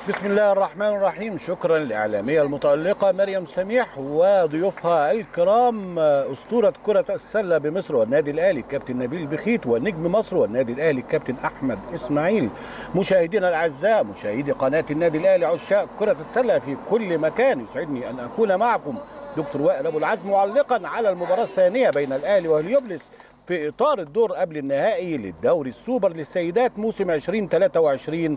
بسم الله الرحمن الرحيم شكرا للإعلامية المتألقة مريم سميح وضيوفها الكرام أسطورة كرة السلة بمصر والنادي الأهلي الكابتن نبيل بخيت ونجم مصر والنادي الأهلي الكابتن أحمد إسماعيل مشاهدينا الأعزاء مشاهدي قناة النادي الأهلي عشاق كرة السلة في كل مكان يسعدني أن أكون معكم دكتور وائل أبو العزم معلقا على المباراة الثانية بين الأهلي وهليوبلس في إطار الدور قبل النهائي للدوري السوبر للسيدات موسم 2023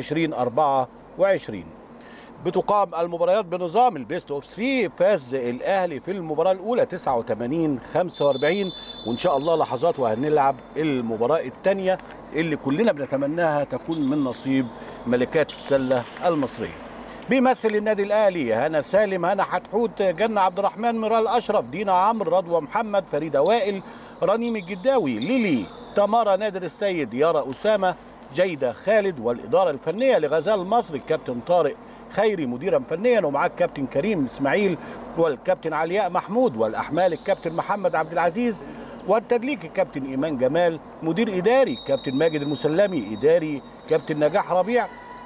2024 بتقام المباريات بنظام البيست اوف 3 فاز الاهلي في المباراه الاولى 89 45 وان شاء الله لحظات وهنلعب المباراه الثانيه اللي كلنا بنتمناها تكون من نصيب ملكات السله المصريه بيمثل النادي الاهلي هنا سالم هنا حتحوت جنة عبد الرحمن مرال اشرف دينا عمرو رضوى محمد فريده وائل رنيم الجداوي ليلي تمارا نادر السيد يارا اسامه جيده خالد والاداره الفنيه لغزال مصر الكابتن طارق خيري مديرا فنيا ومعاه الكابتن كريم اسماعيل والكابتن علياء محمود والاحمال الكابتن محمد عبد العزيز والتدليك الكابتن ايمان جمال مدير اداري كابتن ماجد المسلمي اداري كابتن نجاح ربيع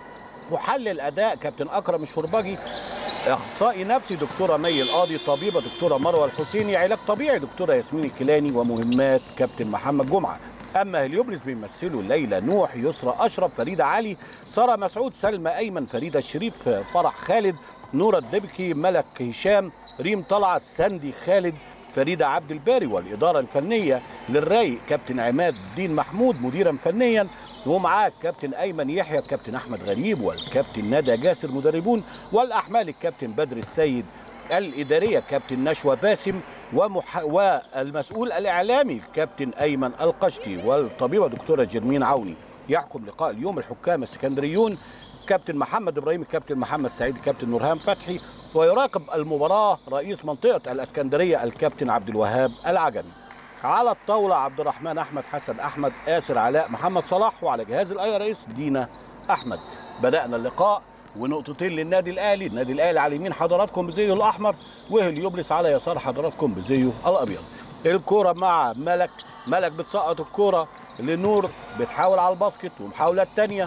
محلل اداء كابتن اكرم الشربجي اخصائي نفسي دكتوره مي القاضي طبيبه دكتوره مروه الحسيني علاج طبيعي دكتوره ياسمين الكيلاني ومهمات كابتن محمد جمعه اما هليوبلس بيمثلوا ليلى نوح يسرى اشرف فريده علي ساره مسعود سلمى ايمن فريده الشريف فرح خالد نوره الدبكي ملك هشام ريم طلعت ساندي خالد فريده عبد الباري والاداره الفنيه للرايق كابتن عماد الدين محمود مديرا فنيا ومعاه الكابتن ايمن يحيى الكابتن احمد غريب والكابتن ندى جاسر مدربون والاحمال الكابتن بدر السيد الاداريه كابتن نشوى باسم ومح... والمسؤول الاعلامي الكابتن ايمن القشتي والطبيبه دكتوره جرمين عوني يحكم لقاء اليوم الحكام السكندريون كابتن محمد ابراهيم الكابتن محمد سعيد الكابتن نورهان فتحي ويراقب المباراه رئيس منطقه الاسكندريه الكابتن عبد الوهاب العجمي على الطاوله عبد الرحمن احمد حسن احمد اسر علاء محمد صلاح وعلى جهاز الاي رئيس دينا احمد بدانا اللقاء ونقطتين للنادي الاهلي النادي الاهلي على يمين حضراتكم بزيه الاحمر وهليوبلس على يسار حضراتكم بزيه الابيض الكوره مع ملك ملك بتسقط الكوره لنور بتحاول على الباسكت ومحاولات تانية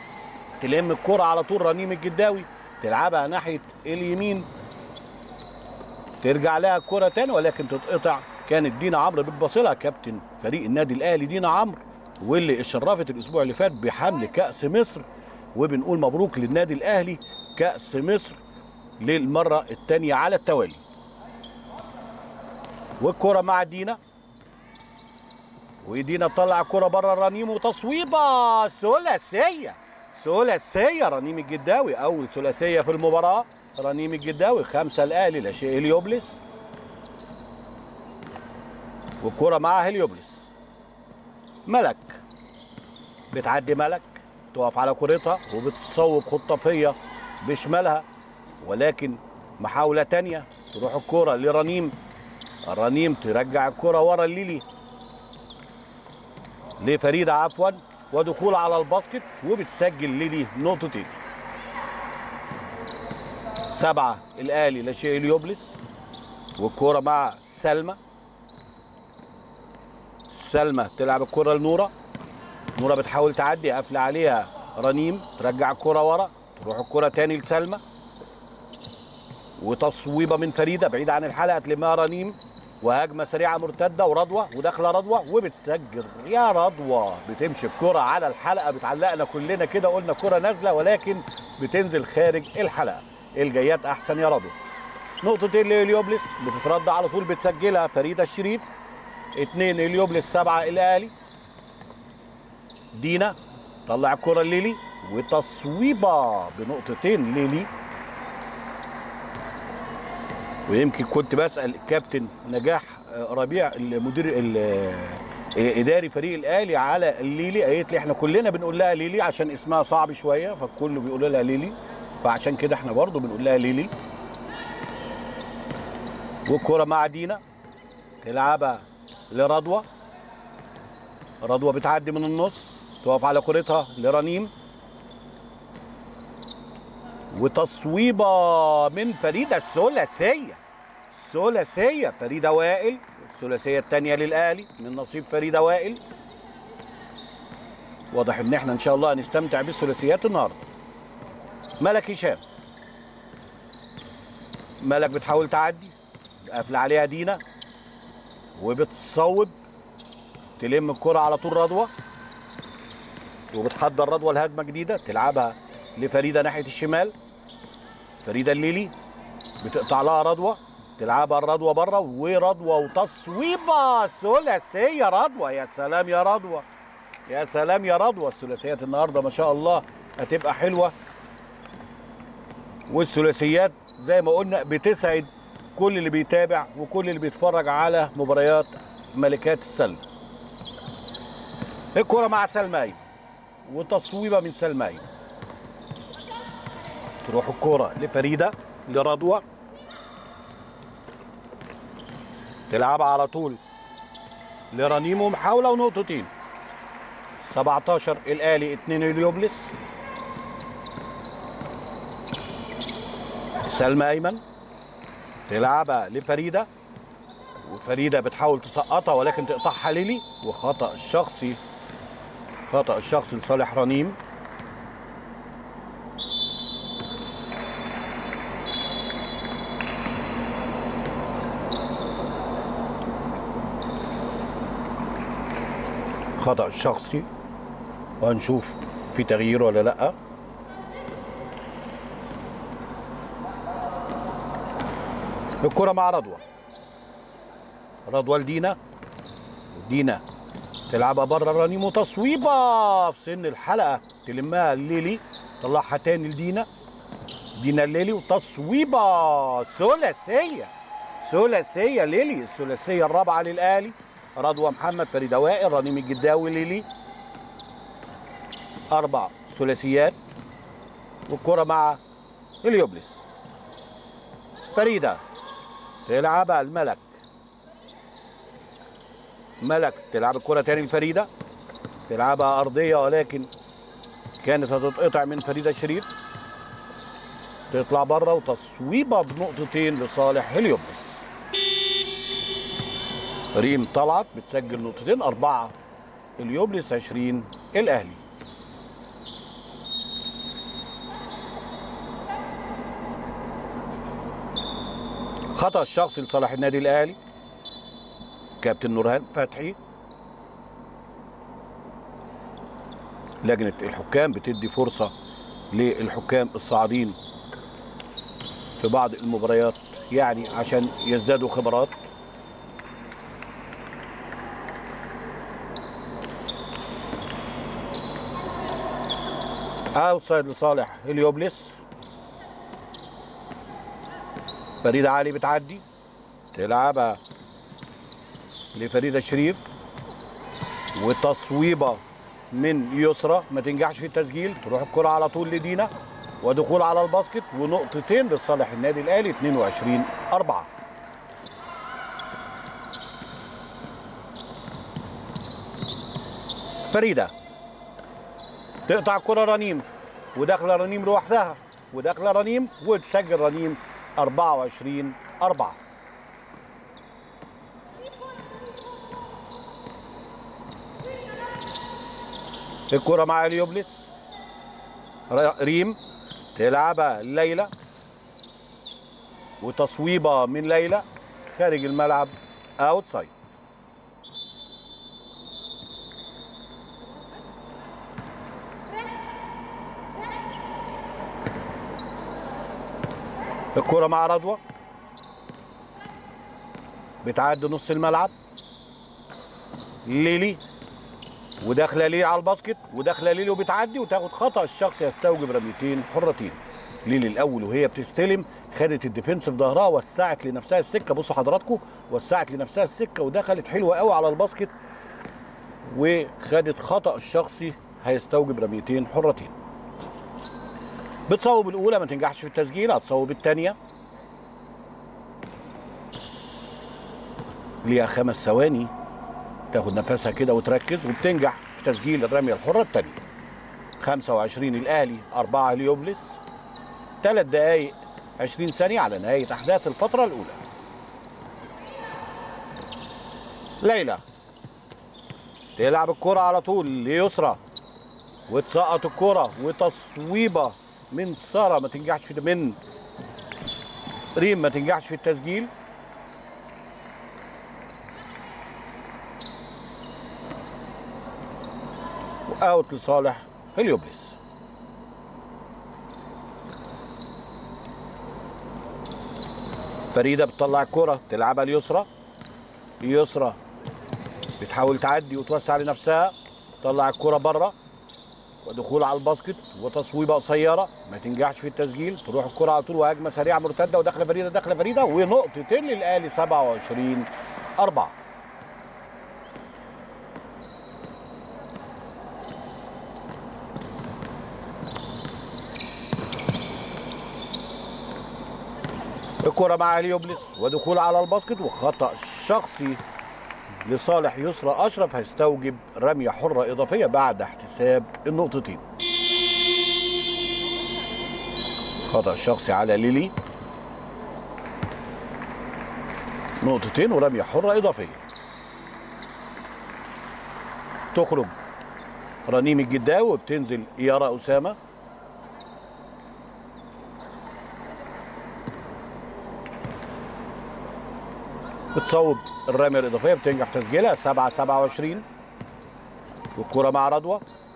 تلم الكوره على طول رنيم الجداوي تلعبها ناحيه اليمين ترجع لها الكوره تاني ولكن تتقطع كانت دينا عمرو بتباصلها كابتن فريق النادي الاهلي دينا عمرو واللي اتشرفت الاسبوع اللي فات بحمل كاس مصر وبنقول مبروك للنادي الاهلي كاس مصر للمره الثانيه على التوالي والكره مع دينا ودينا تطلع الكره بره الرنيم وتصويبه ثلاثيه ثلاثيه رنيم الجداوي اول ثلاثيه في المباراه رنيم الجداوي خمسه الاهلي لا شيء هليوبلس والكره مع هليوبلس ملك بتعدي ملك تقف على كورتها وبتصوب خطافيه بشمالها ولكن محاولة تانية تروح الكرة لرنيم الرنيم ترجع الكرة ورا الليلي لفريدة عفوا ودخول على الباسكت وبتسجل ليلي نقطتين سبعة الأهلي لا شيء اليوبلس والكرة مع سلمى سلمى تلعب الكرة لنورة نورة بتحاول تعدي قافلة عليها رنيم ترجع الكرة ورا تروح الكرة تاني لسلمى وتصويبة من فريدة بعيدة عن الحلقة تلمها رنيم وهجمة سريعة مرتدة ورضوى وداخلة رضوى وبتسجل يا رضوى بتمشي الكرة على الحلقة بتعلقنا كلنا كده قلنا كرة نازلة ولكن بتنزل خارج الحلقة الجيات أحسن يا رضوى نقطتين لإليوبلس بتترد على طول بتسجلها فريدة الشريف اتنين إليوبلس سبعة الأهلي دينا طلع الكرة ليلي وتصويبة بنقطتين ليلي ويمكن كنت بسأل الكابتن نجاح ربيع المدير اداري فريق الاهلي على الليلي قالت لي احنا كلنا بنقول لها ليلي عشان اسمها صعب شويه فالكل بيقول لها ليلي فعشان كده احنا برضو بنقول لها ليلي والكرة مع دينا تلعبها لرضوى رضوى بتعدي من النص تقف على كرتها لرنيم وتصويبه من فريده الثلاثيه ثلاثيه فريده وائل الثلاثيه الثانيه للاهلي من نصيب فريده وائل واضح ان احنا ان شاء الله هنستمتع بالثلاثيات النهارده ملك هشام ملك بتحاول تعدي قافله عليها دينا وبتصوب تلم الكرة على طول رضوى وبتحضر رضوى لهجمة جديدة تلعبها لفريدة ناحية الشمال فريدة الليلي بتقطع لها رضوى تلعبها الرضوى بره ورضوى وتصويبة ثلاثية رضوى يا سلام يا رضوى يا سلام يا رضوى الثلاثيات النهارده ما شاء الله هتبقى حلوة والثلاثيات زي ما قلنا بتسعد كل اللي بيتابع وكل اللي بيتفرج على مباريات ملكات السله الكرة مع سلماي وتصويبة من سلماي تروح الكرة لفريدة لرضوى تلعبها على طول لرنيم ومحاولة ونقطتين 17 الآلي 2 اليوبلس سلمى أيمن تلعبها لفريدة وفريدة بتحاول تسقطها ولكن تقطعها ليلي وخطأ شخصي خطأ الشخص لصالح رنيم خطأ الشخصي وهنشوف في تغيير ولا لا الكرة مع رضوى رضوى لدينا دينا تلعبها بره رنيم وتصويبه في سن الحلقه تلمها الليلي طلعها تاني لدينا دينا الليلي وتصويبه ثلاثيه ثلاثيه ليلي الثلاثيه الرابعه للاهلي رضوى محمد فريده وائل رنيم الجداوي ليلي اربع ثلاثيات والكره مع اليوبلس فريده تلعبها الملك ملك تلعب الكرة تاني لفريدة تلعبها أرضية ولكن كانت هتتقطع من فريدة شريف تطلع بره وتصويبة بنقطتين لصالح هليوبلس ريم طلعت بتسجل نقطتين أربعة اليوبلس 20 الأهلي خطأ الشخصي لصالح النادي الأهلي كابتن نورهان فتحي لجنة الحكام بتدي فرصة للحكام الصاعدين في بعض المباريات يعني عشان يزدادوا خبرات اوتسايد لصالح اليوبلس فريدة علي بتعدي تلعبها لفريدة شريف وتصويبة من يسرى ما تنجحش في التسجيل تروح الكرة على طول لدينا ودخول على الباسكت ونقطتين لصالح النادي الاهلي 22 4 فريدة تقطع الكرة رنيم وداخلة رنيم لوحدها وداخلة رنيم وتسجل رنيم 24 4 الكرة مع اليوبلس ريم تلعبها ليلى وتصويبة من ليلى خارج الملعب اوتسايد الكرة مع رضوى بتعدي نص الملعب ليلي وداخله ليلي على الباسكت وداخله ليلي وبتعدي وتاخد خطا الشخص يستوجب رميتين حرتين ليلي الاول وهي بتستلم خدت الديفنس في ظهرها وسعت لنفسها السكه بصوا حضراتكم وسعت لنفسها السكه ودخلت حلوه قوي على الباسكت وخدت خطا الشخصي هيستوجب رميتين حرتين بتصوب الاولى ما تنجحش في التسجيل هتصوب الثانيه ليها خمس ثواني تاخد نفسها كده وتركز وبتنجح في تسجيل الرميه الحره الثانيه 25 الاهلي 4 اليوبلس 3 دقائق 20 ثانيه على نهايه احداث الفتره الاولى ليلى تلعب الكرة على طول ليسرى وتسقط الكرة وتصويبة من ساره ما تنجحش في من ريم ما تنجحش في التسجيل واوت لصالح هليوبلس فريده بتطلع الكره تلعبها اليسرى اليسرى بتحاول تعدي وتوسع لنفسها تطلع الكره بره ودخول على الباسكت وتصويبه قصيره ما تنجحش في التسجيل تروح الكره على طول وهجمه سريعه مرتده وداخله فريده داخله فريده ونقطتين للاهلي 27 4 الكرة مع هليوبلس ودخول على الباسكت وخطأ شخصي لصالح يسرى أشرف هيستوجب رمية حرة إضافية بعد احتساب النقطتين خطأ شخصي على ليلي نقطتين ورمية حرة إضافية تخرج رنيم الجداوي وبتنزل إيارا أسامة بتصوب الرمية الإضافية بتنجح في تسجيلها 7 27 والكرة مع رضوى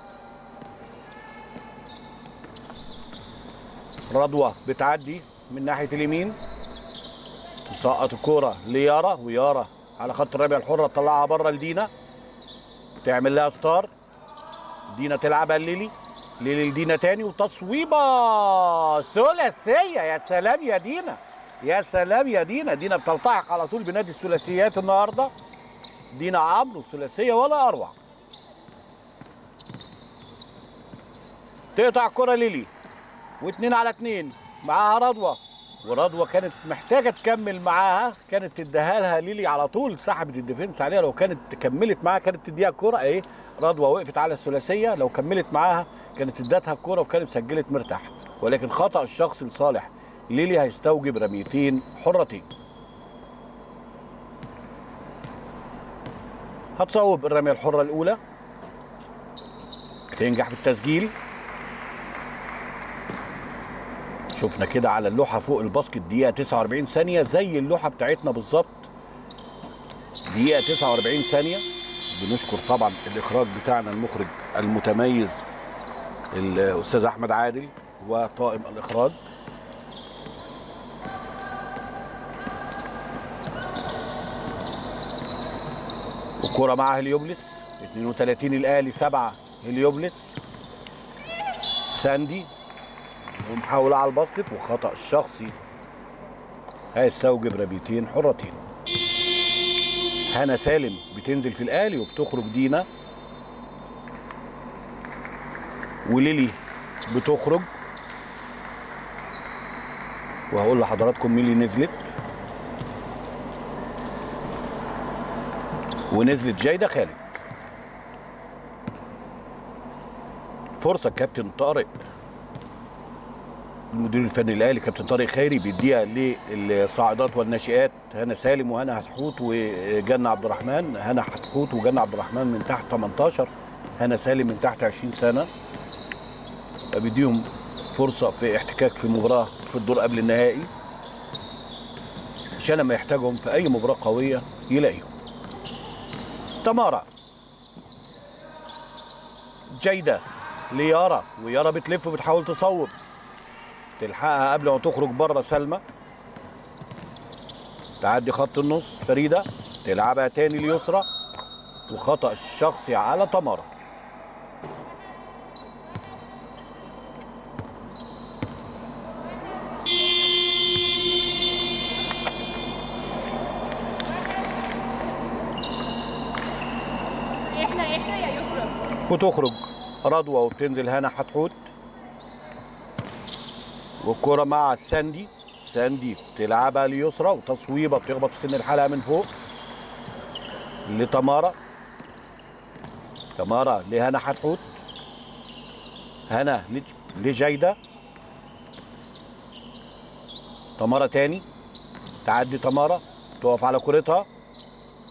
رضوى بتعدي من ناحية اليمين تسقط الكرة ليارا ويارا على خط الرمية الحرة تطلعها بره لدينا تعمل لها ستار دينا تلعبها لليلي ليلي لدينا تاني وتصويبة ثلاثية يا سلام يا دينا يا سلام يا دينا دينا بتلتحق على طول بنادي الثلاثيات النهارده دينا عمرو ثلاثيه ولا اروع تقطع كرة ليلي واثنين على اثنين معاها رضوى ورضوى كانت محتاجه تكمل معاها كانت تديها لها ليلي على طول سحبت الديفنس عليها لو كانت كملت معاها كانت تديها الكرة ايه رضوى وقفت على الثلاثيه لو كملت معاها كانت ادتها الكرة وكانت سجلت مرتاح ولكن خطأ الشخص لصالح ليلي هيستوجب رميتين حرتين هتصوب الرمية الحرة الأولى تنجح بالتسجيل شفنا كده على اللوحة فوق الباسكت دقيقة 49 ثانية زي اللوحة بتاعتنا بالظبط دقيقة 49 ثانية بنشكر طبعا الإخراج بتاعنا المخرج المتميز الأستاذ أحمد عادل وطاقم الإخراج الكرة مع هليوبلس 32 الاهلي 7 هليوبلس ساندي ومحاولة على الباسكت وخطأ شخصي هيستوجب رميتين حرتين هنا سالم بتنزل في الاهلي وبتخرج دينا وليلي بتخرج وهقول لحضراتكم مين اللي نزلت ونزلت جايدة خالد فرصة كابتن طارق المدير الفني الاهلي كابتن طارق خيري بيديها للصاعدات والناشئات هنا سالم وهنا حتحوت وجنة عبد الرحمن هنا حتحوت وجنة عبد الرحمن من تحت 18 هنا سالم من تحت 20 سنة بيديهم فرصة في احتكاك في مباراة في الدور قبل النهائي عشان لما يحتاجهم في أي مباراة قوية يلاقيهم تمارا جيدة ليارا ويارا بتلف وبتحاول تصوب تلحقها قبل ما تخرج بره سلمى تعدي خط النص فريدة تلعبها تاني ليسرى وخطأ الشخصي على تمارا احنا احنا يا يسرا وتخرج رضوى وبتنزل هنا حتحوت والكرة مع ساندي ساندي تلعبها ليسرى وتصويبة بتخبط في سن الحلقة من فوق لتمارا تمارا لهنا حتحوت هنا لج- لجيدة تمارا تاني تعدي تمارا تقف على كرتها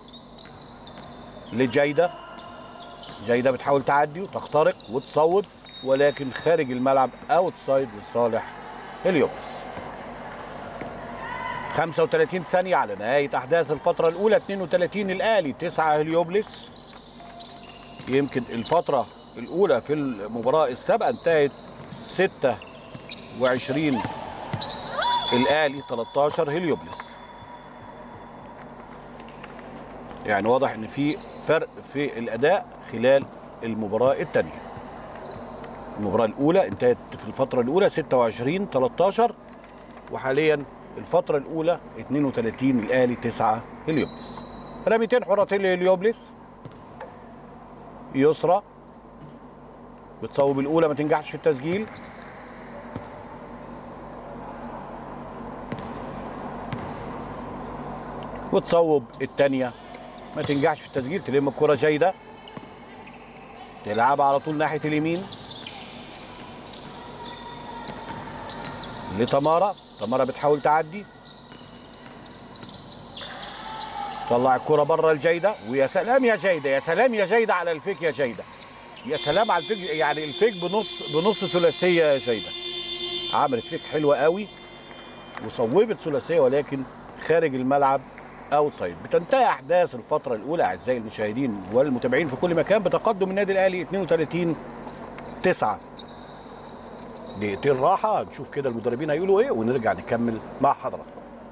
لجيدة جيدة بتحاول تعدي وتخترق وتصوب ولكن خارج الملعب اوت سايد لصالح هليوبلس 35 ثانية على نهاية أحداث الفترة الأولى 32 الأهلي 9 هليوبلس يمكن الفترة الأولى في المباراة السابقة انتهت 26 الأهلي 13 هليوبلس يعني واضح ان في فرق في الاداء خلال المباراه الثانيه المباراه الاولى انتهت في الفتره الاولى 26 13 وحاليا الفتره الاولى 32 الاهلي 9 هليوبلس رميتين حرتين لهليوبلس يسرى بتصوب الاولى ما تنجحش في التسجيل وتصوب الثانيه ما تنجحش في التسجيل تلم الكرة جيدة تلعبها على طول ناحية اليمين لتمارا تمارا بتحاول تعدي طلع الكرة بره الجيدة ويا سلام يا جيدة يا سلام يا جيدة على الفيك يا جيدة يا سلام على الفيك يعني الفيك بنص بنص ثلاثية يا جيدة عملت فيك حلوة قوي وصوبت ثلاثية ولكن خارج الملعب اوتسايد بتنتهي احداث الفتره الاولى اعزائي المشاهدين والمتابعين في كل مكان بتقدم النادي الاهلي 32 9 دقيقتين راحه نشوف كده المدربين هيقولوا ايه ونرجع نكمل مع حضراتكم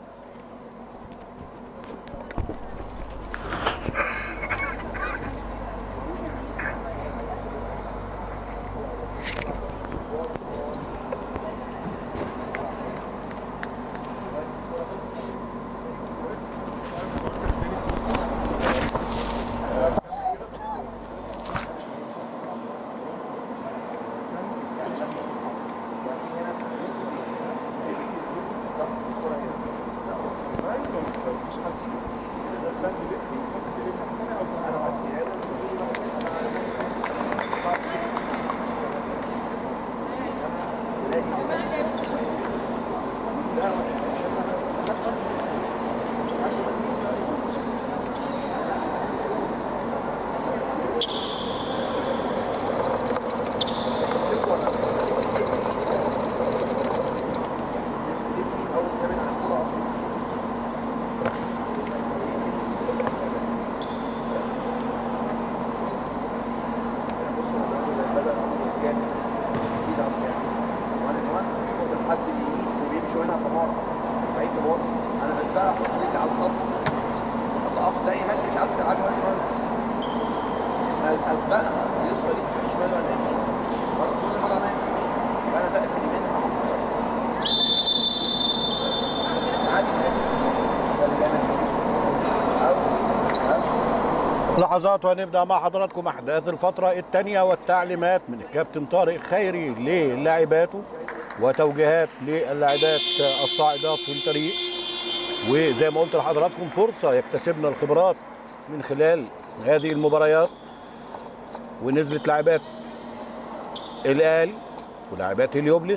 لحظات وهنبدا مع حضراتكم احداث الفتره الثانيه والتعليمات من الكابتن طارق خيري للاعباته وتوجيهات للاعبات الصاعدات في الفريق وزي ما قلت لحضراتكم فرصه يكتسبنا الخبرات من خلال هذه المباريات ونزلت لاعبات الاهلي ولاعبات اليوبلس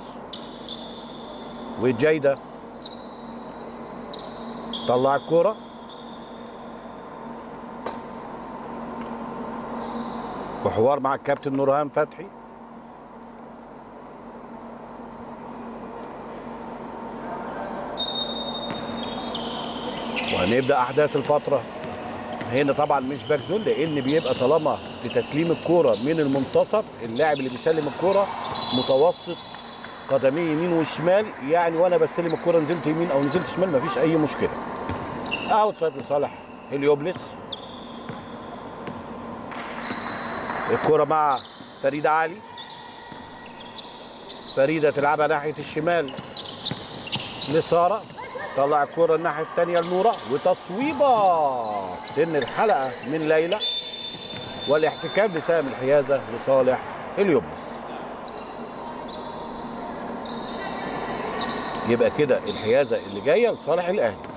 والجيده طلع الكوره وحوار مع الكابتن نورهان فتحي وهنبدا احداث الفتره هنا طبعا مش باك زون لان بيبقى طالما في تسليم الكوره من المنتصف اللاعب اللي بيسلم الكوره متوسط قدميه يمين وشمال يعني وانا بستلم الكوره نزلت يمين او نزلت شمال مفيش اي مشكله اوت سايد لصالح هليوبلس الكرة مع فريدة علي فريدة تلعبها ناحية الشمال لسارة طلع الكرة الناحية الثانية لنورة وتصويبة في سن الحلقة من ليلى والاحتكام بسهم الحيازة لصالح اليوبلس يبقى كده الحيازة اللي جاية لصالح الأهلي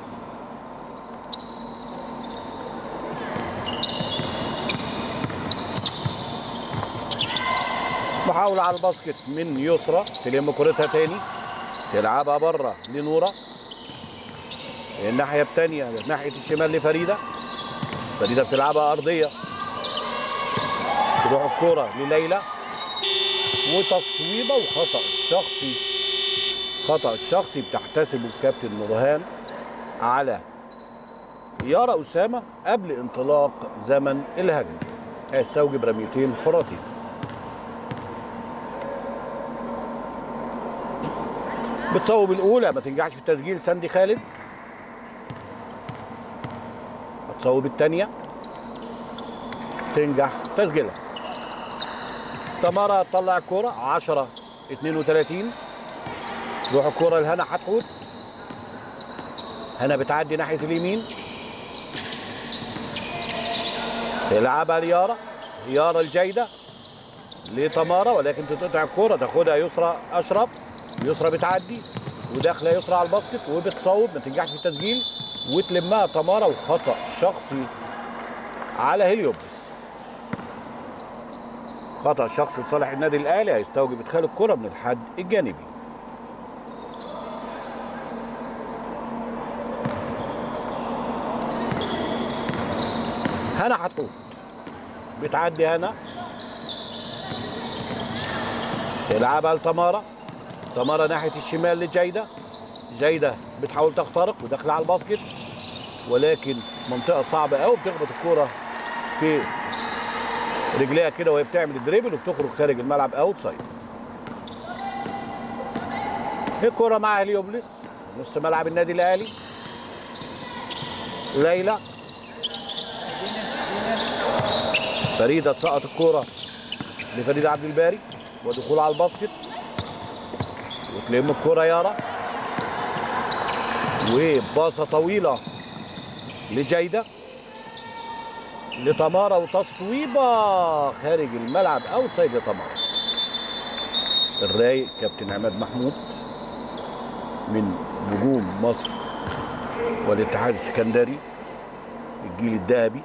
محاولة على الباسكت من يسرى تلم كرتها تاني تلعبها بره لنورة الناحية التانية ناحية الشمال لفريدة فريدة بتلعبها أرضية تروح الكرة لليلى وتصويبه وخطا الشخصي خطا الشخصي بتحتسبه الكابتن نورهان على يارا اسامه قبل انطلاق زمن الهجمه هيستوجب رميتين حرتين بتصوب الاولى ما تنجحش في التسجيل ساندي خالد هتصوب الثانيه تنجح تسجيلها تمارا تطلع الكرة 10 32 تروح الكرة لهنا حتحوت هنا بتعدي ناحية اليمين تلعبها ليارا يارا الجيدة لتمارا ولكن تقطع الكرة تاخدها يسرى أشرف يسرى بتعدي وداخلة يسرى على الباسكت وبتصوب ما تنجحش في التسجيل وتلمها تمارا وخطأ شخصي على هيليوبلس خطأ شخصي لصالح النادي الأهلي هيستوجب إدخال الكرة من الحد الجانبي هنا هتحوط بتعدي هنا تلعبها لتمارا تمارا ناحية الشمال لجيدة جيدة بتحاول تخترق وداخلة على الباسكت ولكن منطقة صعبة قوي بتخبط الكرة في رجليها كده وهي بتعمل الدريبل وبتخرج خارج الملعب اوت سايد الكرة مع هليوبلس نص ملعب النادي الاهلي ليلى فريدة تسقط الكرة لفريدة عبد الباري ودخول على الباسكت وتلم الكرة يارا وباصة طويلة لجيدة لتمارا وتصويبة خارج الملعب اوت سايد لتمارا الرايق كابتن عماد محمود من نجوم مصر والاتحاد السكندري الجيل الذهبي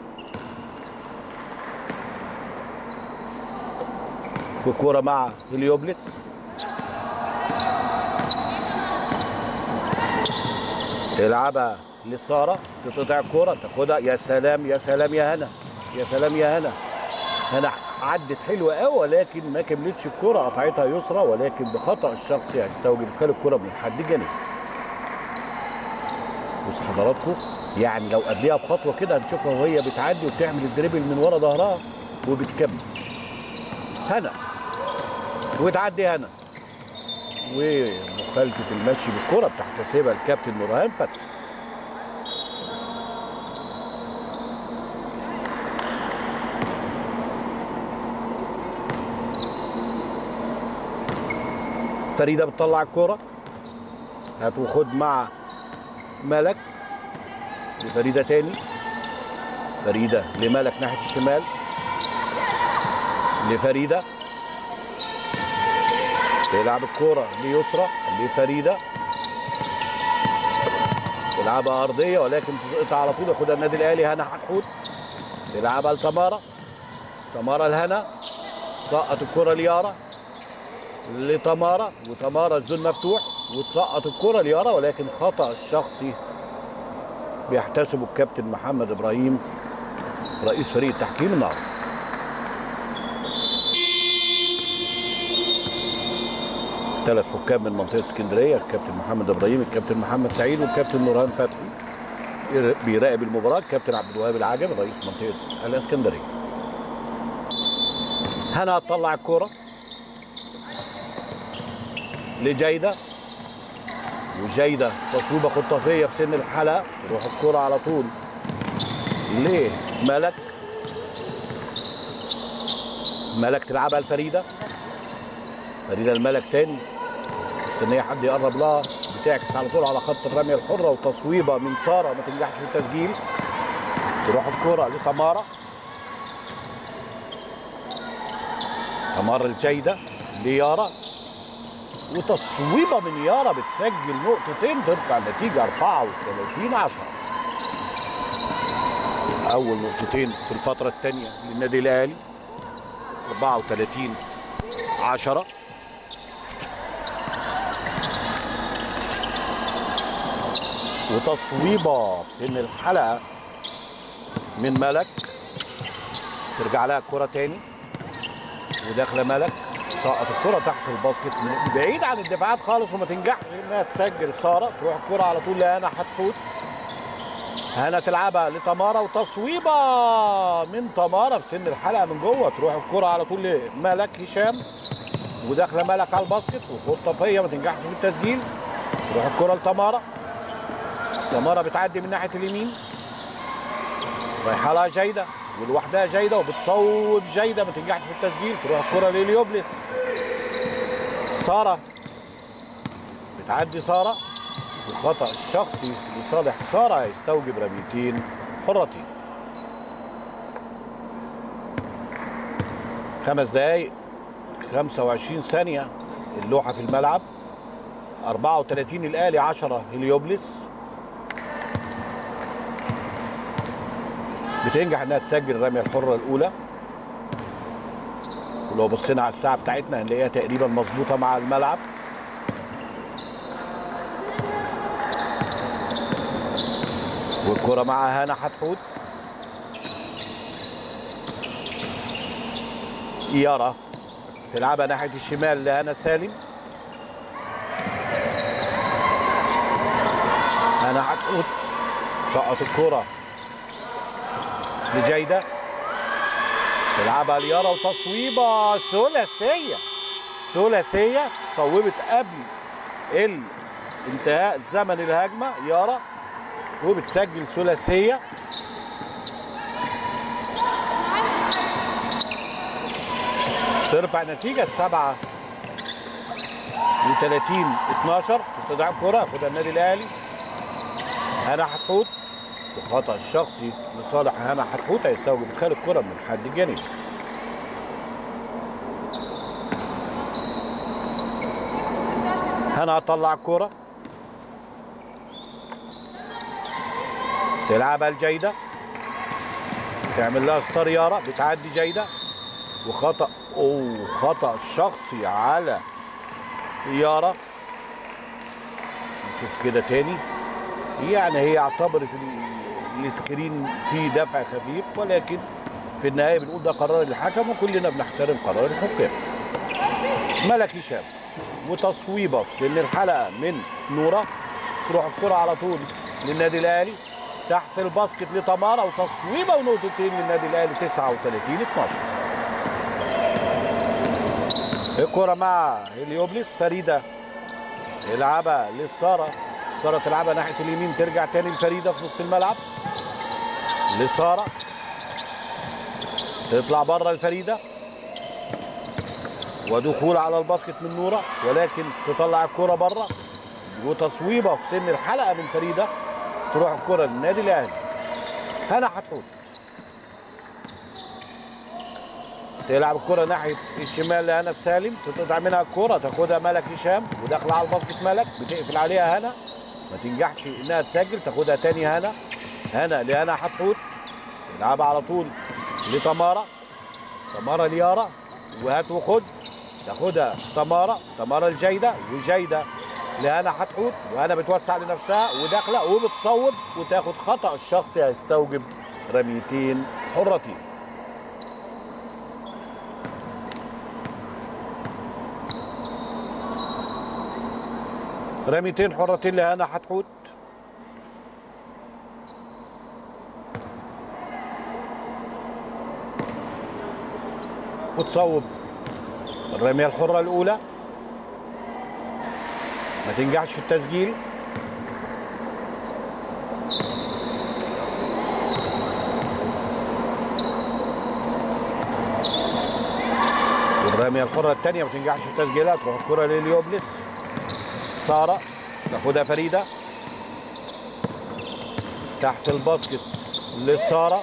والكرة مع هليوبلس تلعبها لسارة تقطع الكرة تاخدها يا سلام يا سلام يا هنا يا سلام يا هنا هنا عدت حلوة قوي ولكن ما كملتش الكرة قطعتها يسرى ولكن بخطأ الشخصي هيستوجب ادخال الكرة من الحد الجانبي بص حضراتكم يعني لو قبلها بخطوة كده هنشوفها وهي بتعدي وبتعمل الدريبل من ورا ظهرها وبتكمل هنا وتعدي هنا ومخالفة المشي بالكرة بتحتسبها الكابتن نورهان فتحي فريدة بتطلع الكرة هتاخد مع ملك لفريدة تاني فريدة لملك ناحية الشمال لفريدة تلعب الكرة ليسرى لفريدة تلعبها أرضية ولكن تقطع على طول ياخدها النادي الأهلي هنا حتحوت تلعبها لتمارا تمارا لهنا سقط الكرة ليارا لتمارا وتمارا الزون مفتوح وتسقط الكرة ليارا ولكن خطأ الشخصي بيحتسبه الكابتن محمد إبراهيم رئيس فريق التحكيم النهارده ثلاث حكام من منطقه اسكندريه الكابتن محمد ابراهيم الكابتن محمد سعيد والكابتن نورهان فتحي بيراقب المباراه الكابتن عبد الوهاب العجب رئيس منطقه الاسكندريه هنا هتطلع الكوره لجيده وجيده تصويبه خطافيه في سن الحلقه تروح الكوره على طول لملك ملك تلعبها لفريده فريده الملك تاني مستنيه حد يقرب لها بتعكس على طول على خط الرميه الحره وتصويبه من ساره ما تنجحش في التسجيل تروح الكره لتمارا تمارا الجيده ليارا وتصويبه من يارا بتسجل نقطتين ترفع النتيجه 34 10 اول نقطتين في الفتره الثانيه للنادي الاهلي 34 10 وتصويبه في سن الحلقه من ملك ترجع لها الكره تاني وداخله ملك تسقط الكره تحت الباسكت من بعيد عن الدفاعات خالص وما تنجحش انها تسجل ساره تروح الكره على طول لهنا حتحوت هنا تلعبها لتمارا وتصويبه من تمارا في سن الحلقه من جوه تروح الكره على طول لملك هشام وداخله ملك على الباسكت وخطافيه ما تنجحش في التسجيل تروح الكره لتمارا تمارا بتعدي من ناحيه اليمين رايحه لها جيده ولوحدها جيده وبتصوب جيده ما تنجحش في التسجيل تروح الكره لليوبلس ساره بتعدي ساره الخطا الشخصي لصالح ساره هيستوجب رميتين حرتين خمس دقايق 25 ثانيه اللوحه في الملعب 34 الاهلي 10 هليوبلس بتنجح انها تسجل الرميه الحره الاولى ولو بصينا على الساعه بتاعتنا هنلاقيها تقريبا مظبوطه مع الملعب والكره مع هنا حتحوت يارا تلعبها ناحيه الشمال لهنا سالم هنا حتحوت سقط الكره لجيدة تلعبها ليارا وتصويبة ثلاثية ثلاثية صوبت قبل انتهاء زمن الهجمة يارا وبتسجل ثلاثية ترفع نتيجة سبعة و30 12 تستدعي الكرة ياخدها النادي الأهلي هنا حتحوت وخطا الشخصي لصالح هنا حتحوت هيستوجب ادخال الكره من الحد الجانبي هنا هتطلع الكره تلعبها الجيده تعمل لها ستار يارا بتعدي جيده وخطا اوه خطا شخصي على يارا نشوف كده تاني يعني هي اعتبرت السكرين فيه دفع خفيف ولكن في النهايه بنقول ده قرار الحكم وكلنا بنحترم قرار الحكام. ملك هشام وتصويبه في سن الحلقه من نوره تروح الكره على طول للنادي الاهلي تحت الباسكت لتمارا وتصويبه ونقطتين للنادي الاهلي 39 12 الكره مع هليوبلس فريده يلعبها للساره ساره تلعبها ناحيه اليمين ترجع تاني لفريده في نص الملعب لساره تطلع بره الفريده ودخول على الباسكت من نوره ولكن تطلع الكره بره وتصويبه في سن الحلقه من فريده تروح الكره للنادي الاهلي هنا حتحوت تلعب الكرة ناحية الشمال لهنا السالم تقطع منها الكرة تاخدها ملك هشام وداخلة على الباسكت ملك بتقفل عليها هنا ما تنجحش انها تسجل تاخدها تاني هنا هنا لهنا حتحوت تلعبها على طول لتمارا تمارا ليارا وهات وخد تاخدها تمارا تمارا الجيده وجيده لهنا حتحوت وهنا بتوسع لنفسها وداخله وبتصوب وتاخد خطا الشخصي هيستوجب رميتين حرتين رميتين حرتين لهنا حتحوت وتصوب الرمية الحرة الأولى ما تنجحش في التسجيل والرمية الحرة الثانية ما تنجحش في تسجيلها تروح الكرة لليوبلس سارة تاخدها فريدة تحت الباسكت لسارة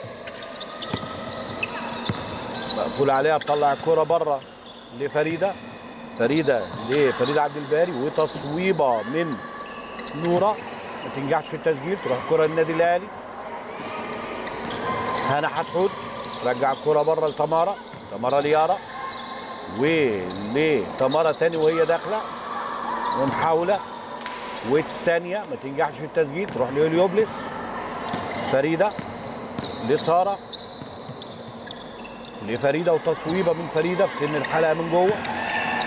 مقفول عليها تطلع الكرة بره لفريدة فريدة لفريدة عبد الباري وتصويبة من نورة ما تنجحش في التسجيل تروح الكرة للنادي الأهلي هنا حتحوت ترجع الكرة بره لتمارا تمارا ليارا ولتمارا تاني وهي داخلة ومحاولة والتانية ما تنجحش في التسجيل تروح لهوليوبلس فريدة لسارة لفريدة وتصويبة من فريدة في سن الحلقة من جوه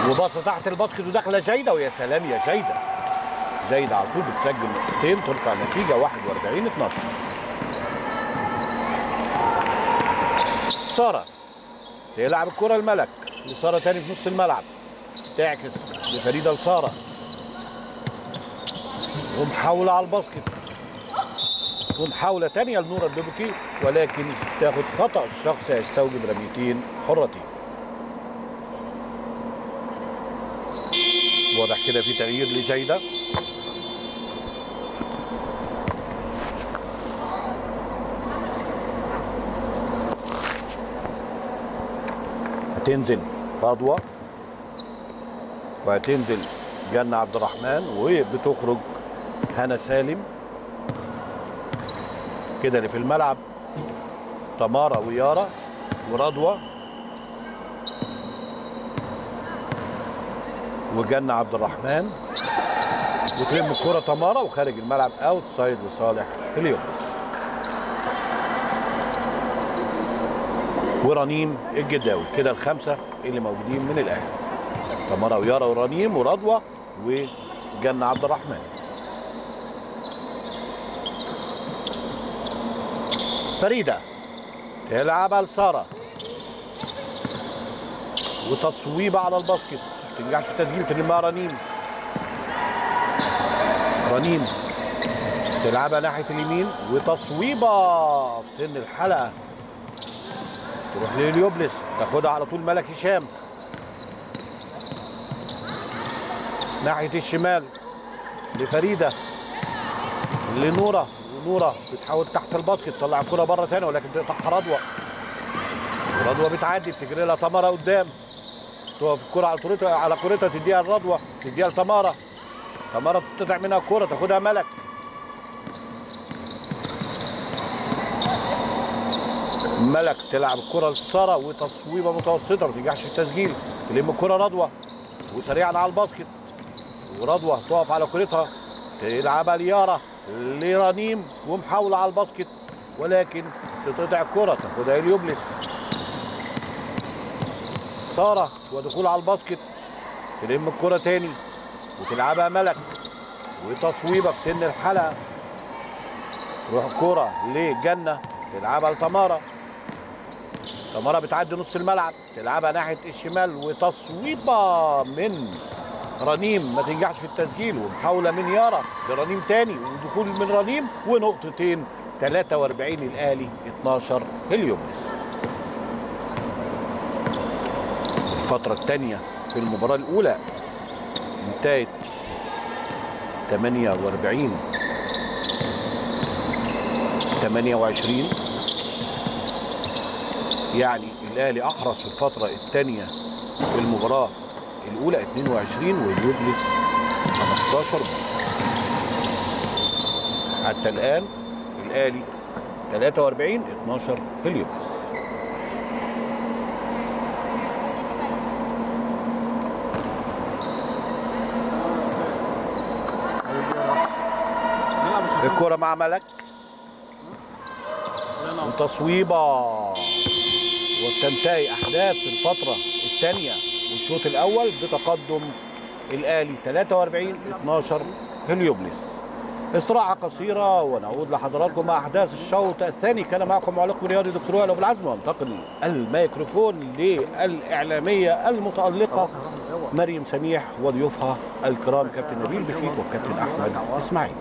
وباصه تحت الباسكت وداخله جيده ويا سلام يا جيده جيده على طول بتسجل نقطتين ترفع نتيجه 41 12 ساره تلعب الكره الملك لساره تاني في نص الملعب تعكس لفريده لساره ومحاوله على الباسكت ومحاوله تانية لنور الدبكي ولكن تاخد خطا الشخص يستوجب رميتين حرتين واضح كده في تغيير لجيده هتنزل رضوى وهتنزل جنة عبد الرحمن وبتخرج هنا سالم كده اللي في الملعب تمارا ويارا ورضوى وجنة عبد الرحمن وتلم الكرة تمارا وخارج الملعب اوت سايد لصالح هليوبس ورنيم الجداوي كده الخمسة اللي موجودين من الأهلي تمارا ويارا ورنيم ورضوى وجنة عبد الرحمن فريدة تلعبها لسارة وتصويبة على الباسكت تنجحش في تسجيل تلمها رنيم رنيم تلعبها ناحية اليمين وتصويبة في سن الحلقة تروح لليوبلس تاخدها على طول ملك هشام ناحية الشمال لفريدة لنورة ونورة بتحاول تحت الباسكت تطلع الكرة بره تاني ولكن تقطعها رضوى رضوى بتعدي بتجري لها تمارا قدام تقف الكرة على كورتها على كورتها تديها لرضوى تديها لتمارا تمارا تقطع منها الكرة تاخدها ملك ملك تلعب الكرة لسارة وتصويبة متوسطة ما تنجحش في التسجيل تلم الكرة رضوى وسريعا على الباسكت ورضوى تقف على كورتها تلعبها ليارا لرنيم ومحاولة على الباسكت ولكن تتقطع الكرة تاخدها اليوبلس سارة ودخول على الباسكت تلم الكرة تاني وتلعبها ملك وتصويبة في سن الحلقة تروح الكرة لجنة تلعبها لتمارا تمارا بتعدي نص الملعب تلعبها ناحية الشمال وتصويبة من رنيم ما تنجحش في التسجيل ومحاولة من يارا لرنيم تاني ودخول من رنيم ونقطتين 43 الأهلي 12 هليوبلس الفترة الثانية في المباراة الأولى انتهت 48 28 يعني الاهلي احرز في الفتره الثانيه في المباراه الاولى 22 واليوبلس 15 حتى الان الاهلي 43 12 اليوبلس الكرة مع ملك وتصويبة وتنتهي أحداث الفترة الثانية والشوط الأول بتقدم الأهلي 43 12 هليوبلس استراحة قصيرة ونعود لحضراتكم مع أحداث الشوط الثاني كان معكم معلق رياضي دكتور وائل أبو العزم وانتقل الميكروفون للإعلامية المتألقة مريم سميح وضيوفها الكرام كابتن نبيل بخيت وكابتن أحمد إسماعيل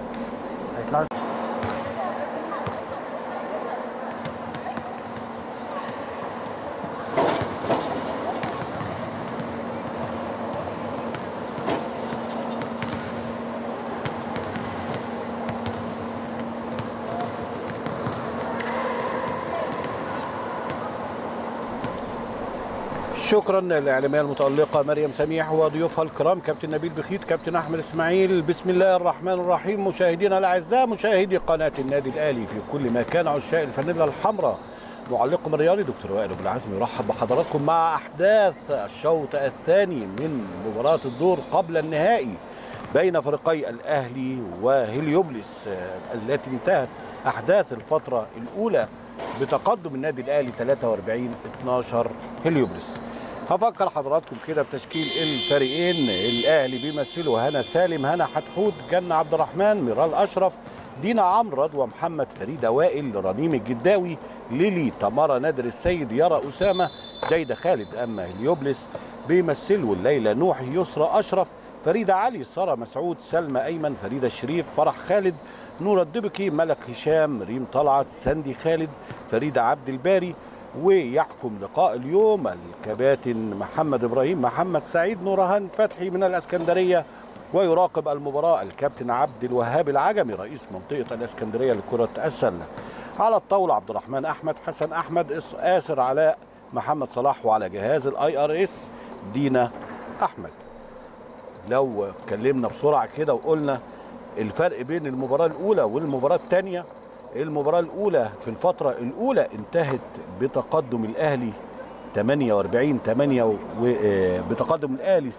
شكرا للاعلاميه المتالقه مريم سميح وضيوفها الكرام كابتن نبيل بخيت كابتن احمد اسماعيل بسم الله الرحمن الرحيم مشاهدينا الاعزاء مشاهدي قناه النادي الاهلي في كل مكان عشاق الفانيلا الحمراء معلقكم الرياضي دكتور وائل ابو العزم يرحب بحضراتكم مع احداث الشوط الثاني من مباراه الدور قبل النهائي بين فريقي الاهلي وهليوبلس التي انتهت احداث الفتره الاولى بتقدم النادي الاهلي 43 12 هليوبلس هفكر حضراتكم كده بتشكيل الفريقين الاهلي بيمثله هنا سالم هنا حتحوت جنة عبد الرحمن ميرال اشرف دينا عمرو رضوى محمد فريده وائل رنيم الجداوي ليلي تمارا نادر السيد يارا اسامه جيده خالد اما هليوبلس بيمثلوا الليله نوح يسرى اشرف فريده علي ساره مسعود سلمى ايمن فريده الشريف فرح خالد نور الدبكي ملك هشام ريم طلعت سندي خالد فريده عبد الباري ويحكم لقاء اليوم الكباتن محمد ابراهيم محمد سعيد نورهان فتحي من الاسكندريه ويراقب المباراه الكابتن عبد الوهاب العجمي رئيس منطقه الاسكندريه لكره السله على الطاوله عبد الرحمن احمد حسن احمد اسر علاء محمد صلاح وعلى جهاز الاي ار اس دينا احمد لو اتكلمنا بسرعه كده وقلنا الفرق بين المباراه الاولى والمباراه الثانيه المباراة الأولى في الفترة الأولى انتهت بتقدم الأهلي 48 8 و... بتقدم الأهلي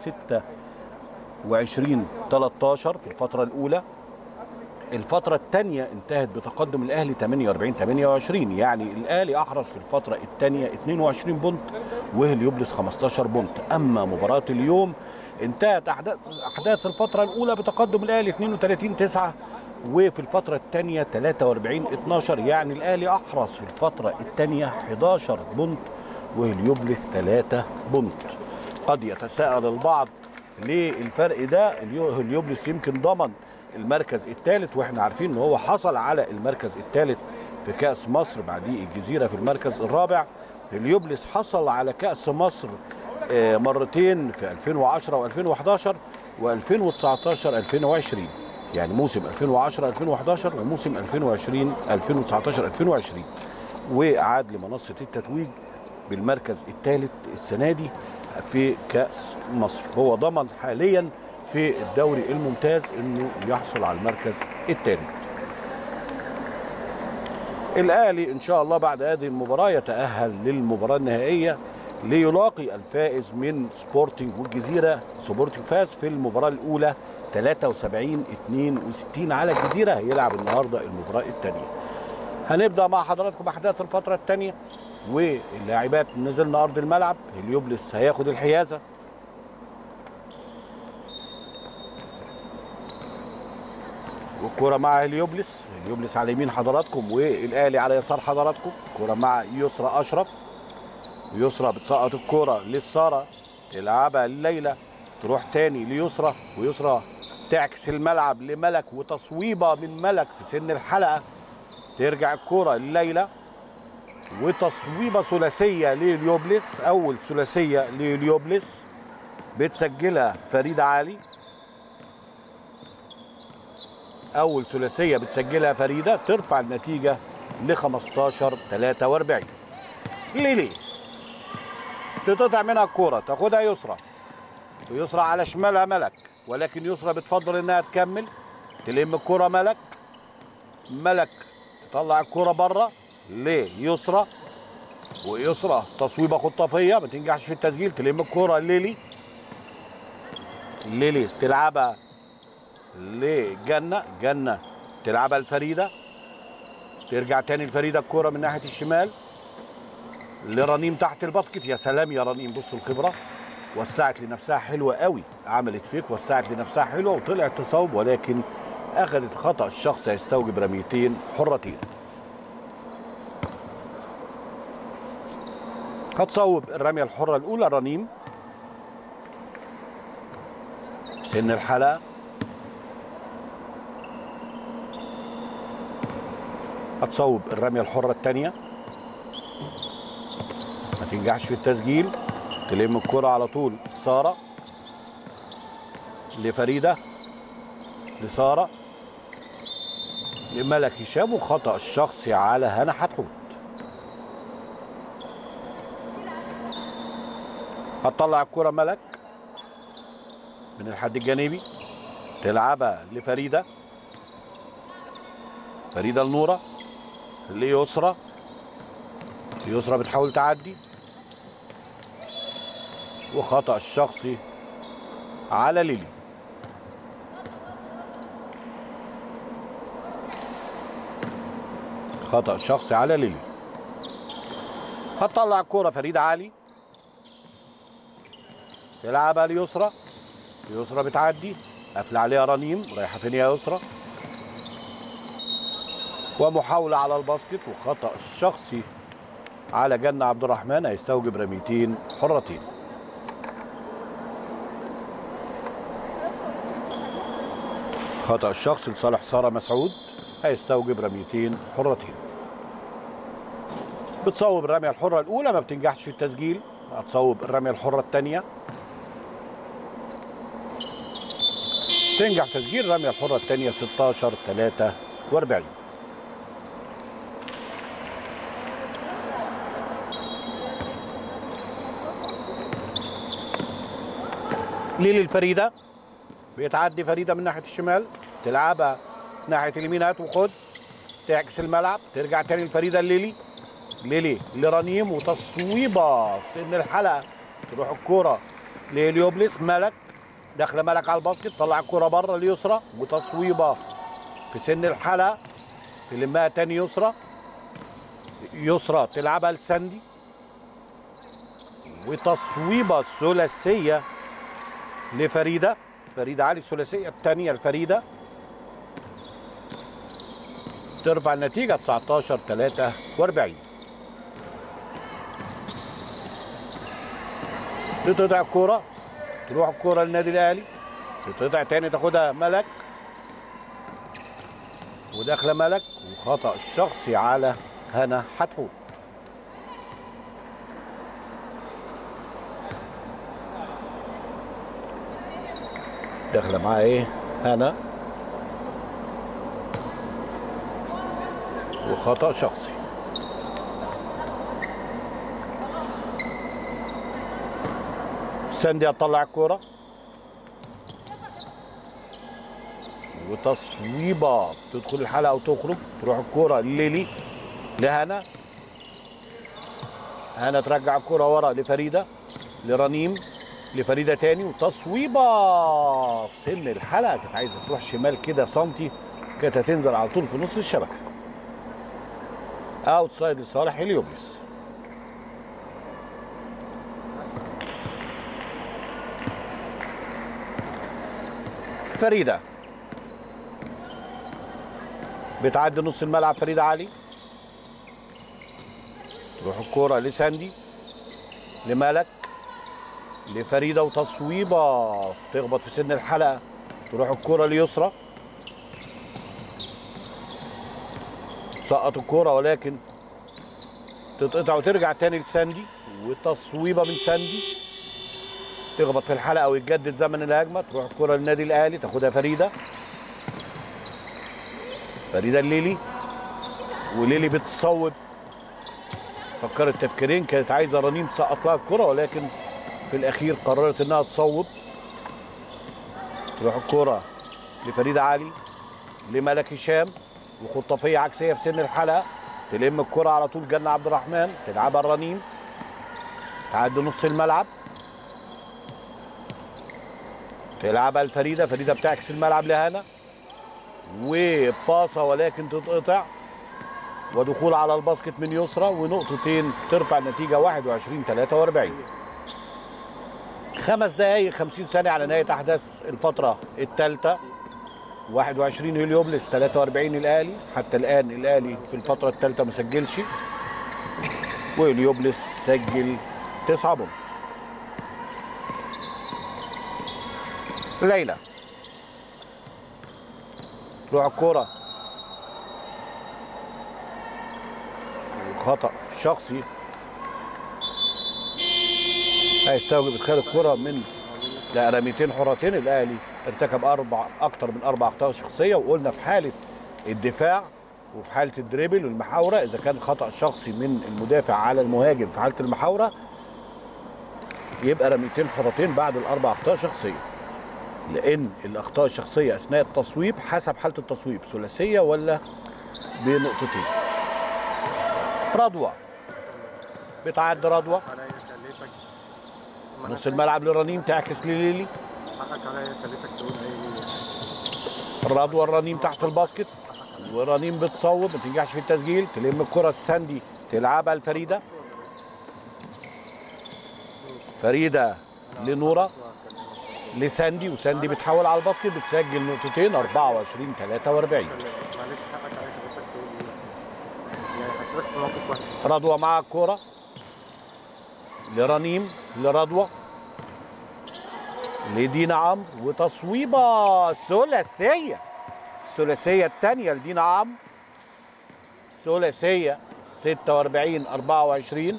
26 13 في الفترة الأولى الفترة الثانية انتهت بتقدم الأهلي 48 28 يعني الأهلي أحرز في الفترة الثانية 22 بونت وهليوبلس 15 بونت أما مباراة اليوم انتهت أحداث الفترة الأولى بتقدم الأهلي 32 9 وفي الفترة الثانية 43 12 يعني الأهلي أحرز في الفترة الثانية 11 بونت وهليوبلس 3 بونت قد يتساءل البعض ليه الفرق ده هليوبلس يمكن ضمن المركز الثالث واحنا عارفين ان هو حصل على المركز الثالث في كأس مصر بعديه الجزيرة في المركز الرابع هليوبلس حصل على كأس مصر مرتين في 2010 و2011 و2019 2020 يعني موسم 2010 2011 وموسم 2020 2019 2020 وعاد لمنصه التتويج بالمركز الثالث السنه دي في كاس مصر هو ضمن حاليا في الدوري الممتاز انه يحصل على المركز الثالث الاهلي ان شاء الله بعد هذه المباراه يتاهل للمباراه النهائيه ليلاقي الفائز من سبورتنج والجزيره سبورتنج فاز في المباراه الاولى 73 62 على الجزيره هيلعب النهارده المباراه الثانيه. هنبدا مع حضراتكم احداث الفتره الثانيه واللاعبات نزلنا ارض الملعب هليوبلس هياخد الحيازه والكره مع هليوبلس هليوبلس على يمين حضراتكم والاهلي على يسار حضراتكم كره مع يسرى اشرف يسرى بتسقط الكره للساره تلعبها لليلى تروح تاني ليسرى ويسرى تعكس الملعب لملك وتصويبه من ملك في سن الحلقه ترجع الكره لليلى وتصويبه ثلاثيه لليوبلس اول ثلاثيه لليوبلس بتسجلها فريده علي اول ثلاثيه بتسجلها فريده ترفع النتيجه ل 15 43 ليه ليه تتقطع منها الكوره تاخدها يسرى ويسرى على شمالها ملك ولكن يسرى بتفضل انها تكمل تلم الكرة ملك ملك تطلع الكرة بره ليسرى ويسرى تصويبه خطافيه ما تنجحش في التسجيل تلم الكرة ليلي ليلي تلعبها لجنة جنة تلعبها لفريدة ترجع تاني لفريدة الكرة من ناحية الشمال لرنيم تحت الباسكت يا سلام يا رنيم بصوا الخبرة وسعت لنفسها حلوة قوي عملت فيك وسعت لنفسها حلوة وطلعت تصوب ولكن أخذت خطأ الشخص يستوجب رميتين حرتين هتصوب الرمية الحرة الأولى رنيم سن الحلقة هتصوب الرمية الحرة الثانية ما تنجحش في التسجيل تلم الكرة على طول سارة لفريدة لسارة لملك هشام وخطأ الشخصي على هنا حتحوت هتطلع الكرة ملك من الحد الجانبي تلعبها لفريدة فريدة لنورة ليسرى يسرى بتحاول تعدي وخطأ الشخصي على ليلي خطأ شخصي على ليلي هتطلع الكرة فريدة علي تلعبها ليسرى يسرى بتعدي قافله عليها رنيم رايحه فين يا يسرى ومحاوله على الباسكت وخطا شخصي على جنة عبد الرحمن هيستوجب رميتين حرتين خطأ الشخص لصالح سارة مسعود هيستوجب رميتين حرتين بتصوب الرمية الحرة الأولى ما بتنجحش في التسجيل هتصوب الرمية الحرة الثانية تنجح في تسجيل الرمية الحرة الثانية 16 43 ليلي الفريدة بيتعدي فريدة من ناحية الشمال تلعبها ناحية اليمين هات وخد تعكس الملعب ترجع تاني لفريدة الليلي ليلي لرنيم وتصويبة في سن الحلقة تروح الكورة لهليوبلس ملك داخلة ملك على الباسكت طلع الكورة بره اليسرى وتصويبة في سن الحلقة تلمها تاني يسرى يسرى تلعبها لساندي وتصويبة ثلاثية لفريدة فريدة علي الثلاثية الثانية لفريدة ترفع النتيجة 19 43 تتقطع الكورة تروح الكورة للنادي الأهلي تتقطع تاني تاخدها ملك وداخلة ملك وخطأ الشخصي على هنا حتحوت داخله معاه ايه هنا وخطا شخصي ساندي هتطلع الكوره وتصويبه تدخل الحلقه وتخرج تروح الكوره لليلي لهنا هنا ترجع الكوره ورا لفريده لرنيم لفريده تاني وتصويبه في سن الحلقه كانت عايزه تروح شمال كده سنتي كانت هتنزل على طول في نص الشبكه اوت سايد لصالح هليوبلس فريده بتعدي نص الملعب فريده علي تروح الكوره لساندي لملك لفريده وتصويبه تخبط في سن الحلقه تروح الكره ليسرى سقط الكرة ولكن تتقطع وترجع تاني لساندي وتصويبه من ساندي تخبط في الحلقه ويتجدد زمن الهجمه تروح الكره للنادي الاهلي تاخدها فريده فريده الليلي وليلي بتصوب فكرت تفكيرين كانت عايزه رنيم تسقط لها الكره ولكن في الاخير قررت انها تصوب تروح الكره لفريده علي لملك هشام وخطافيه عكسيه في سن الحلقه تلم الكره على طول جنة عبد الرحمن تلعبها الرنيم تعدي نص الملعب تلعبها الفريده فريده بتعكس الملعب لهنا وباصه ولكن تتقطع ودخول على الباسكت من يسرى ونقطتين ترفع النتيجه 21 43 خمس دقائق 50 ثانيه على نهايه احداث الفتره الثالثه 21 هليوبلس 43 الاهلي حتى الان الاهلي في الفتره الثالثه ما سجلش وهليوبلس سجل 9 بونت ليلى تروح الكوره خطا شخصي هيستوجب ادخال الكره من لا رميتين حرتين الاهلي ارتكب اربع اكتر من اربع اخطاء شخصيه وقلنا في حاله الدفاع وفي حاله الدريبل والمحاوره اذا كان خطا شخصي من المدافع على المهاجم في حاله المحاوره يبقى رميتين حرتين بعد الاربع اخطاء شخصيه لان الاخطاء الشخصيه اثناء التصويب حسب حاله التصويب ثلاثيه ولا بنقطتين رضوى بتعدي رضوى عليا خليتك ما أنا نص الملعب لرنيم تعكس لليلي حقك عليا خليتك تقول اي رضوى الرنيم تحت الباسكت ورنيم بتصوب ما تنجحش في التسجيل تلم الكره الساندي تلعبها لفريده فريده لنورة لساندي وساندي بتحول على الباسكت بتسجل نقطتين 24 43 معلش حقك عليا حضرتك تقول ايه يعني حضرتك في موقف وحش رضوى مع الكرة لرنيم لرضوى لدينا عمرو وتصويبة ثلاثية الثلاثية الثانية لدينا عمرو ثلاثية 46 24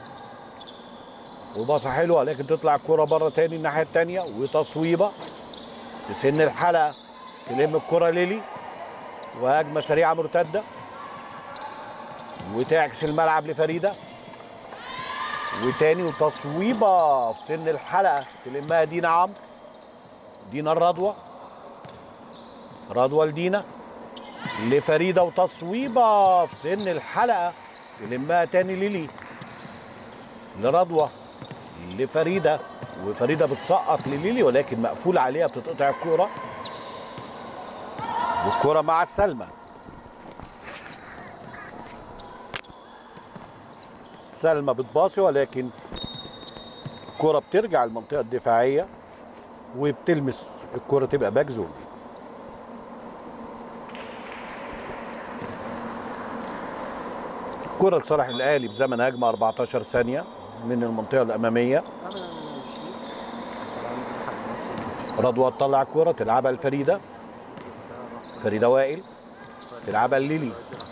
وباصة حلوة لكن تطلع الكرة بره تاني الناحية التانية وتصويبة في سن الحلقة تلم الكرة ليلي وهجمة سريعة مرتدة وتعكس الملعب لفريدة وتاني وتصويبة في سن الحلقة تلمها دينا عمرو دينا الرضوى رضوى لدينا لفريدة وتصويبة في سن الحلقة تلمها تاني ليلي لرضوى لفريدة وفريدة بتسقط لليلي ولكن مقفول عليها بتتقطع الكورة والكورة مع سلمى سلمى بتباصي ولكن الكرة بترجع المنطقة الدفاعية وبتلمس الكرة تبقى باك زون الكرة لصالح الأهلي بزمن هجمة 14 ثانية من المنطقة الأمامية انا مشيت عشان عندي حد ماتش رضوى تطلع الكرة تلعبها لفريدة فريدة وائل تلعبها لليلي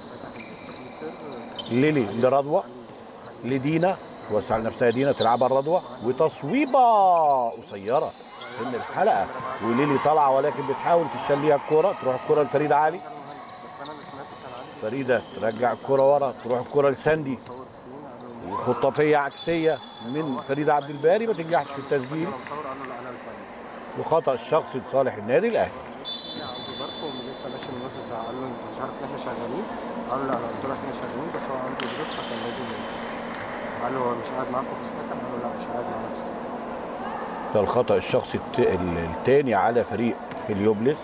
ليلي لرضوى لدينا توسع لنفسها دينا تلعبها الرضوى وتصويبه قصيره سن الحلقه وليلي طالعه ولكن بتحاول تشليها الكوره تروح الكوره لفريده علي بس انا اللي سمعته كان عندي فريده ترجع الكوره ورا تروح الكوره لساندي مصور فين قالوا لي وخطافيه عكسيه من فريده عبد الباري ما تنجحش في التسجيل انا مصور قالوا لا انا الفني وخطا الشخصي لصالح النادي الاهلي عنده ظرف ولسه ماشي من نص ساعه قال له انت مش عارف ان احنا شغالين قال له لا انا قلت له احنا شغالين بس هو عنده ظروف فكان لازم يمشي قال له هو مش قاعد معاكم في السكن قال له لا مش قاعد معانا في السكن ده الخطا الشخصي الت- ال- التاني على فريق هليوبلس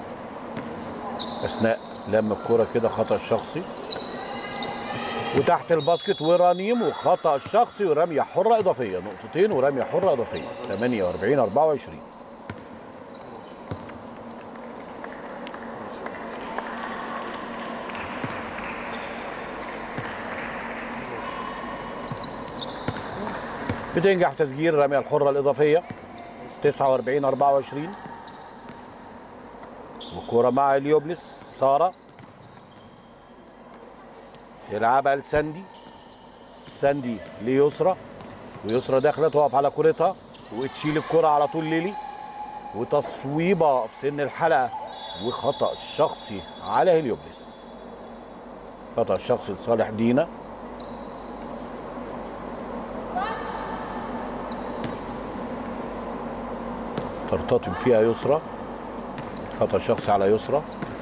اثناء لما الكوره كده خطا الشخصي وتحت الباسكت ورنيم وخطا الشخصي ورميه حره اضافيه نقطتين ورميه حره اضافيه 48 24 بتنجح في تسجيل الرميه الحره الاضافيه 49 24 والكوره مع اليوبلس ساره يلعبها لساندي ساندي ليسرى ويسرى داخله تقف على كورتها وتشيل الكرة على طول ليلي وتصويبه في سن الحلقه وخطا شخصي على هليوبلس خطا شخصي لصالح دينا ترتطم فيها يسرى خطا شخصي على يسرى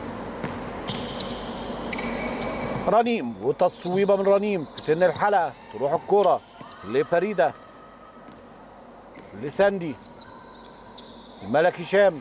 رنيم وتصويبه من رنيم في سن الحلقه تروح الكرة لفريده لساندي الملك هشام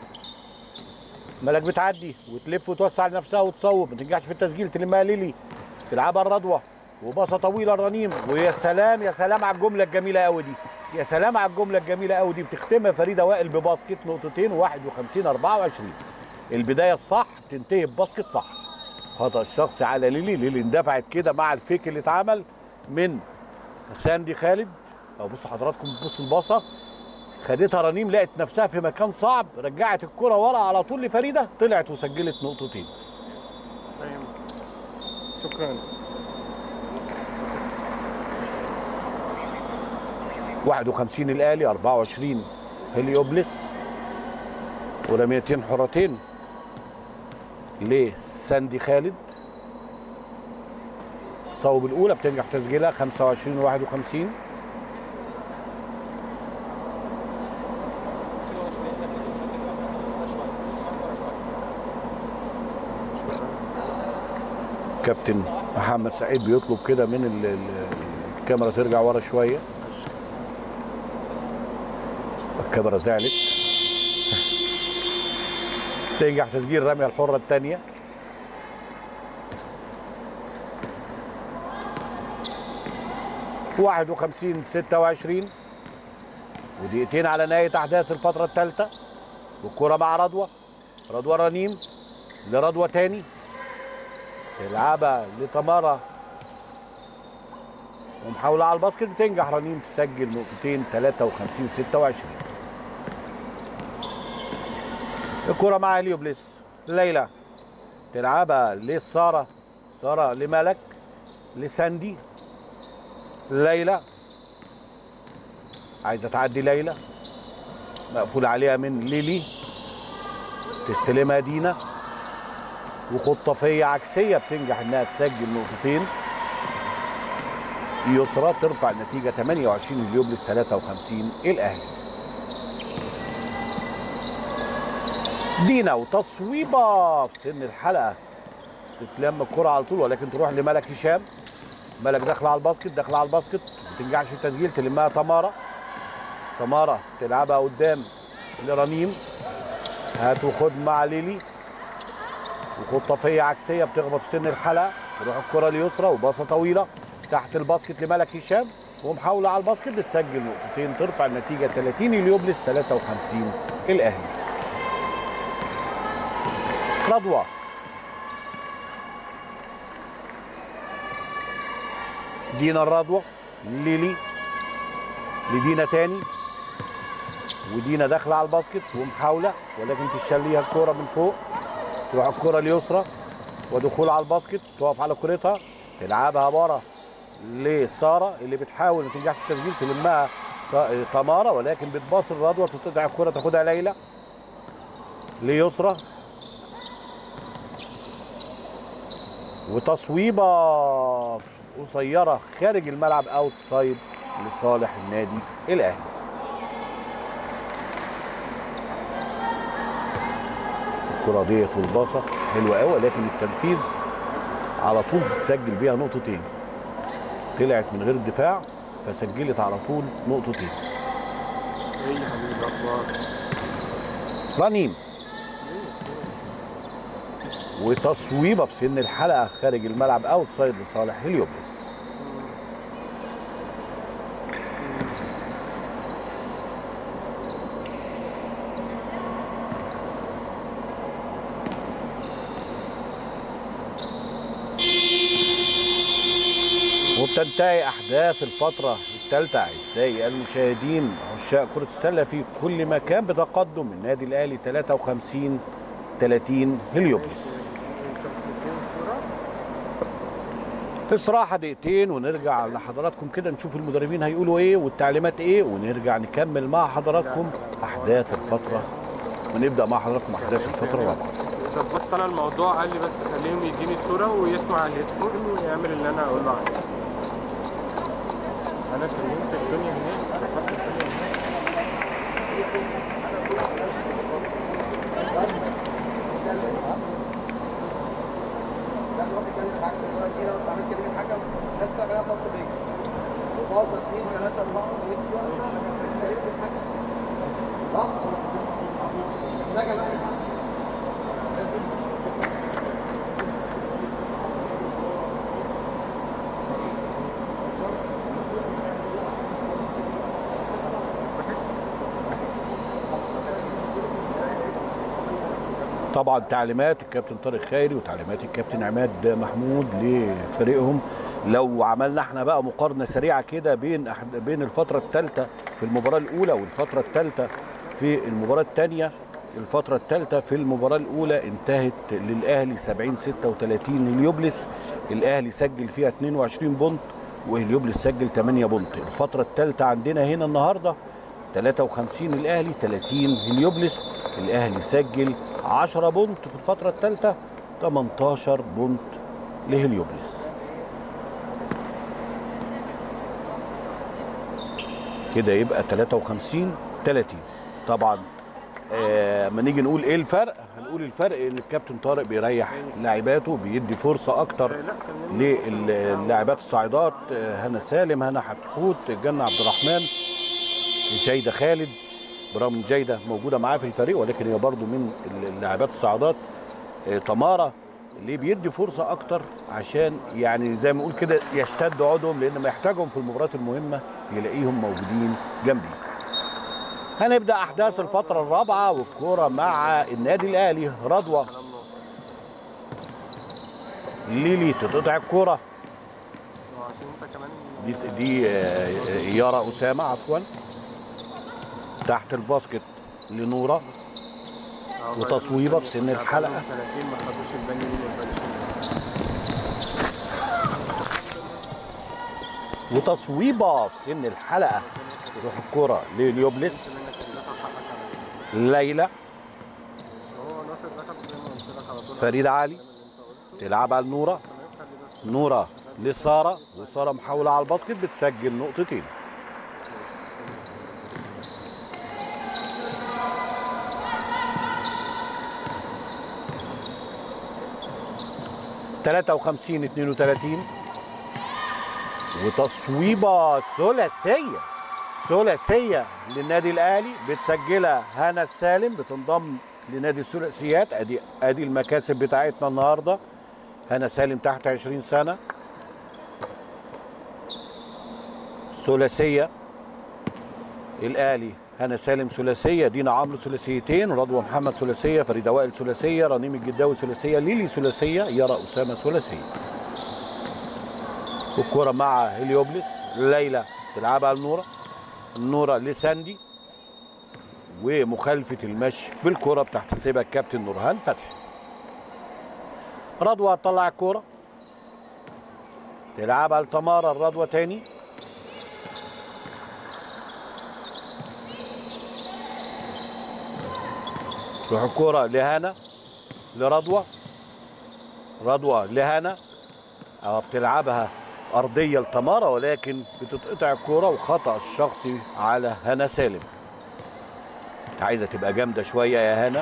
ملك بتعدي وتلف وتوسع لنفسها وتصوب ما تنجحش في التسجيل تلمها ليلي تلعبها الرضوه وباصه طويله لرنيم ويا سلام يا سلام على الجمله الجميله قوي دي يا سلام على الجمله الجميله قوي دي بتختمها فريده وائل بباسكت نقطتين 51 24 البدايه الصح تنتهي بباسكت صح خطا الشخصي على ليلي ليلي اندفعت كده مع الفيك اللي اتعمل من ساندي خالد او بصوا حضراتكم بصوا الباصه خدتها رنيم لقت نفسها في مكان صعب رجعت الكرة ورا على طول لفريده طلعت وسجلت نقطتين فاهم شكرا 51 الاهلي 24 هليوبلس ورميتين حرتين لساندي خالد تصوب الاولى بتنجح في تسجيلها 25 51 كابتن محمد سعيد بيطلب كده من ال- ال- الكاميرا ترجع ورا شويه الكاميرا زعلت تنجح تسجيل الرمية الحرة الثانية واحد وخمسين ستة وعشرين ودقيقتين على نهايه احداث الفتره الثالثه والكره مع رضوى رضوى رنيم لرضوى تاني تلعبها لتمارا ومحاولة على الباسكت بتنجح رنيم تسجل نقطتين 53 26 الكرة مع هليوبلس ليلى تلعبها لسارة سارة لملك لساندي ليلى عايزة تعدي ليلى مقفول عليها من ليلي تستلمها دينا وخطافية عكسية بتنجح انها تسجل نقطتين يسرى ترفع النتيجة 28 اليوبلس 53 الأهلي دينا وتصويبة في سن الحلقة تتلم الكرة على طول ولكن تروح لملك هشام ملك داخلة على الباسكت داخلة على الباسكت ما تنجحش في التسجيل تلمها تمارا تمارا تلعبها قدام لرنيم هات وخد مع ليلي وخطافية عكسية بتخبط في سن الحلقة تروح الكرة ليسرى وباصة طويلة تحت الباسكت لملك هشام ومحاولة على الباسكت بتسجل نقطتين ترفع النتيجة 30 اليوبلس 53 الأهلي رضوى دينا الرضوى ليلي لدينا تاني ودينا داخلة على الباسكت ومحاولة ولكن تشليها الكرة من فوق تروح الكرة ليسرى ودخول على الباسكت تقف على كرتها تلعبها ورا لساره اللي بتحاول ما تنجحش في التسجيل تلمها ت- تمارا ولكن بتباص الرضوى تقطع الكره تاخدها ليلى ليسرى وتصويبه قصيره خارج الملعب اوت سايد لصالح النادي الاهلي الكره ديت والباصه حلوه قوي ولكن التنفيذ على طول بتسجل بيها نقطتين طلعت من غير الدفاع فسجلت على طول نقطتين ايه يا حبيبي الاخبار رنيم وتصويبه في سن الحلقه خارج الملعب اوت سايد لصالح هليوبلس وبتنتهي احداث الفتره الثالثه اعزائي المشاهدين عشاق كره السله في كل مكان بتقدم النادي الاهلي 53 30 هليوبلس انت مش مديني الصوره استراحه دقيقتين ونرجع لحضراتكم كده نشوف المدربين هيقولوا ايه والتعليمات ايه ونرجع نكمل مع حضراتكم احداث الفتره ونبدا مع حضراتكم احداث الفتره الرابعه ظبطت انا الموضوع قال لي بس خليهم يديني صوره ويسمع الهيدفون ويعمل اللي انا اقول له عليه انا كلمت الدنيا هناك حتى الدنيا هناك لا نروح نتكلم معاك في الكوره دي لو انت عملت كده الحكم الناس بتلعب عليها مصر ليه؟ باصه اثنين ثلاثه اربعه بقيت في وقت مش كلمت الحكم صح؟ مش محتاجه بقى لازم طبعا تعليمات الكابتن طارق خيري وتعليمات الكابتن عماد محمود لفريقهم لو عملنا احنا بقى مقارنه سريعه كده بين أحد بين الفتره الثالثه في المباراه الاولى والفتره الثالثه في المباراه الثانيه الفترة الثالثة في المباراة الأولى انتهت للأهلي 70 36 هليوبلس الأهلي سجل فيها 22 بونت وهليوبلس سجل 8 بونت الفترة الثالثة عندنا هنا النهاردة 53 الأهلي 30 هليوبلس الأهلي سجل 10 بونت في الفترة الثالثة 18 بونت لهليوبلس كده يبقى 53 30 طبعا آه ما نيجي نقول ايه الفرق هنقول الفرق ان الكابتن طارق بيريح لاعباته بيدي فرصه اكتر لا كلمني للاعبات الصاعدات آه، هنا سالم هنا حتحوت جنة عبد الرحمن جيدة خالد برغم ان جيدة موجودة معاه في الفريق ولكن هي برضو من اللاعبات الصاعدات آه، تمارا اللي بيدي فرصة أكتر عشان يعني زي ما نقول كده يشتد عودهم لأن ما يحتاجهم في المباريات المهمة يلاقيهم موجودين جنبي هنبدا احداث الفتره الرابعه والكوره مع النادي الاهلي رضوى كلام ناصر ليلي تقطع الكوره وعشان انت كمان دي دي آه، يارا اسامه عفوا تحت الباسكت لنوره آه، وتصويبة في سن بقالهم الحلقة. سنتين ما خدوش البني دي والبني شمال. وتصويبه في سن الحلقه تروح الكوره لليوبلس قلت منك ان ده صح حقك عليا. ليلى هو ناصر دخل زي ما قلت لك على طول فريد علي الكلام اللي انت قلته. تلعبها لنوره تمام، خلي بس نوره لساره وساره محاوله على الباسكت بتسجل نقطتين تلاتة وخمسين اتنين وتلاتين وتصويبة ثلاثية ثلاثية للنادي الأهلي بتسجلها هنا السالم بتنضم لنادي الثلاثيات ادي ادي المكاسب بتاعتنا النهارده هنا سالم تحت 20 سنة ثلاثية الأهلي هنا سالم ثلاثية دينا عمرو ثلاثيتين رضوى محمد ثلاثية فريدة وائل ثلاثية رنيم الجداوي ثلاثية ليلي ثلاثية يارا أسامة ثلاثية الكرة مع هليوبلس ليلى تلعبها لنورة النورة لساندي ومخالفة المشي بالكرة بتحتسبها الكابتن نورهان فتحي رضوى هتطلع الكورة تلعبها لتمارا الرضوى تاني تروح الكورة لهنا لرضوى رضوى لهنا اه بتلعبها أرضية لتمارا ولكن بتتقطع الكورة وخطأ الشخصي على هنا سالم عايزة تبقى جامدة شوية يا هنا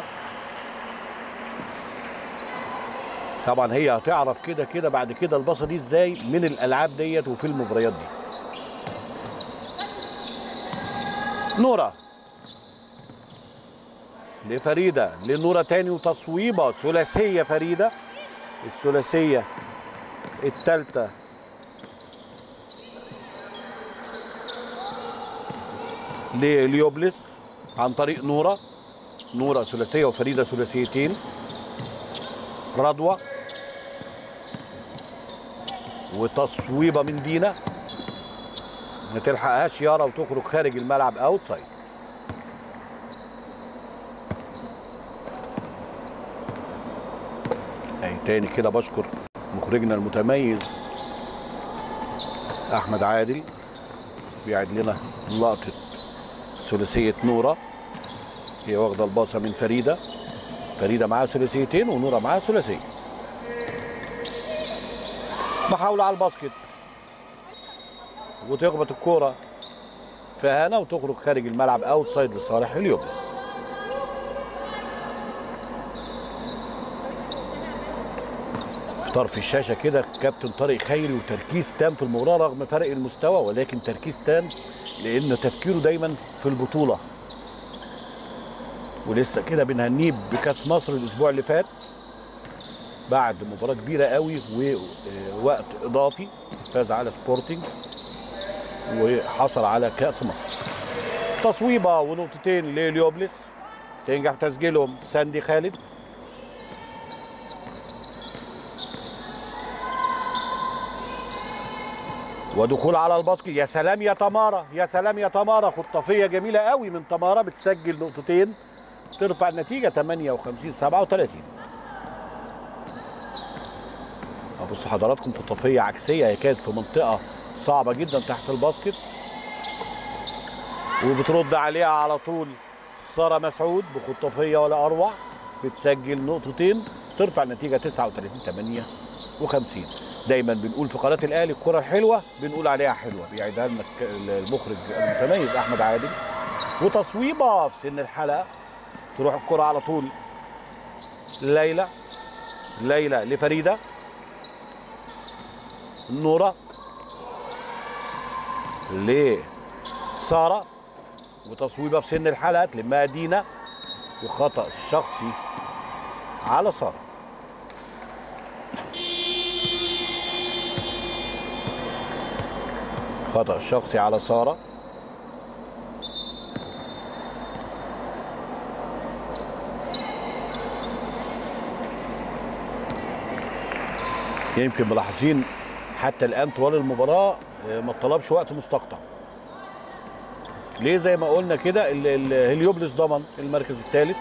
طبعا هي هتعرف كده كده بعد كده الباصه دي ازاي من الالعاب ديت وفي المباريات دي نورة لفريدة لنورة تاني وتصويبة ثلاثية فريدة الثلاثية التالتة لليوبلس عن طريق نورة نورة ثلاثية وفريدة ثلاثيتين رضوى وتصويبه من دينا ما تلحقهاش يارا وتخرج خارج الملعب اوت سايد اي تاني كده بشكر مخرجنا المتميز احمد عادل بيعد لنا لقطه ثلاثيه نوره هي واخده الباصه من فريده فريده معاها ثلاثيتين ونوره معاها ثلاثيه محاولة على الباسكت وتخبط الكورة في هنا وتخرج خارج الملعب اوت سايد لصالح اليوبلس في طرف الشاشة كده كابتن طارق خيري وتركيز تام في المباراة رغم فرق المستوى ولكن تركيز تام لأن تفكيره دايما في البطولة ولسه كده بنهنيه بكاس مصر الأسبوع اللي فات بعد مباراة كبيرة قوي ووقت إضافي فاز على سبورتنج وحصل على كأس مصر تصويبة ونقطتين لليوبلس تنجح تسجيلهم ساندي خالد ودخول على الباسكت يا سلام يا تمارا يا سلام يا تمارا خطافية جميلة قوي من تمارا بتسجل نقطتين ترفع النتيجة 58 37 ابص حضراتكم خطافيه عكسيه هي كانت في منطقه صعبه جدا تحت الباسكت وبترد عليها على طول ساره مسعود بخطافيه ولا اروع بتسجل نقطتين ترفع النتيجه 39 58 دايما بنقول في قناه الاهلي الكره الحلوه بنقول عليها حلوه بيعيدها لنا الك- المخرج المتميز احمد عادل وتصويبه في سن الحلقه تروح الكره على طول ليلى ليلى لفريده نورة لسارة وتصويبة في سن الحلقة تلمها دينا وخطأ شخصي على سارة خطأ شخصي على سارة يمكن ملاحظين حتى الان طوال المباراه آه، ما طلبش وقت مستقطع ليه زي ما قلنا كده ال- ال- هليوبلس ضمن المركز الثالث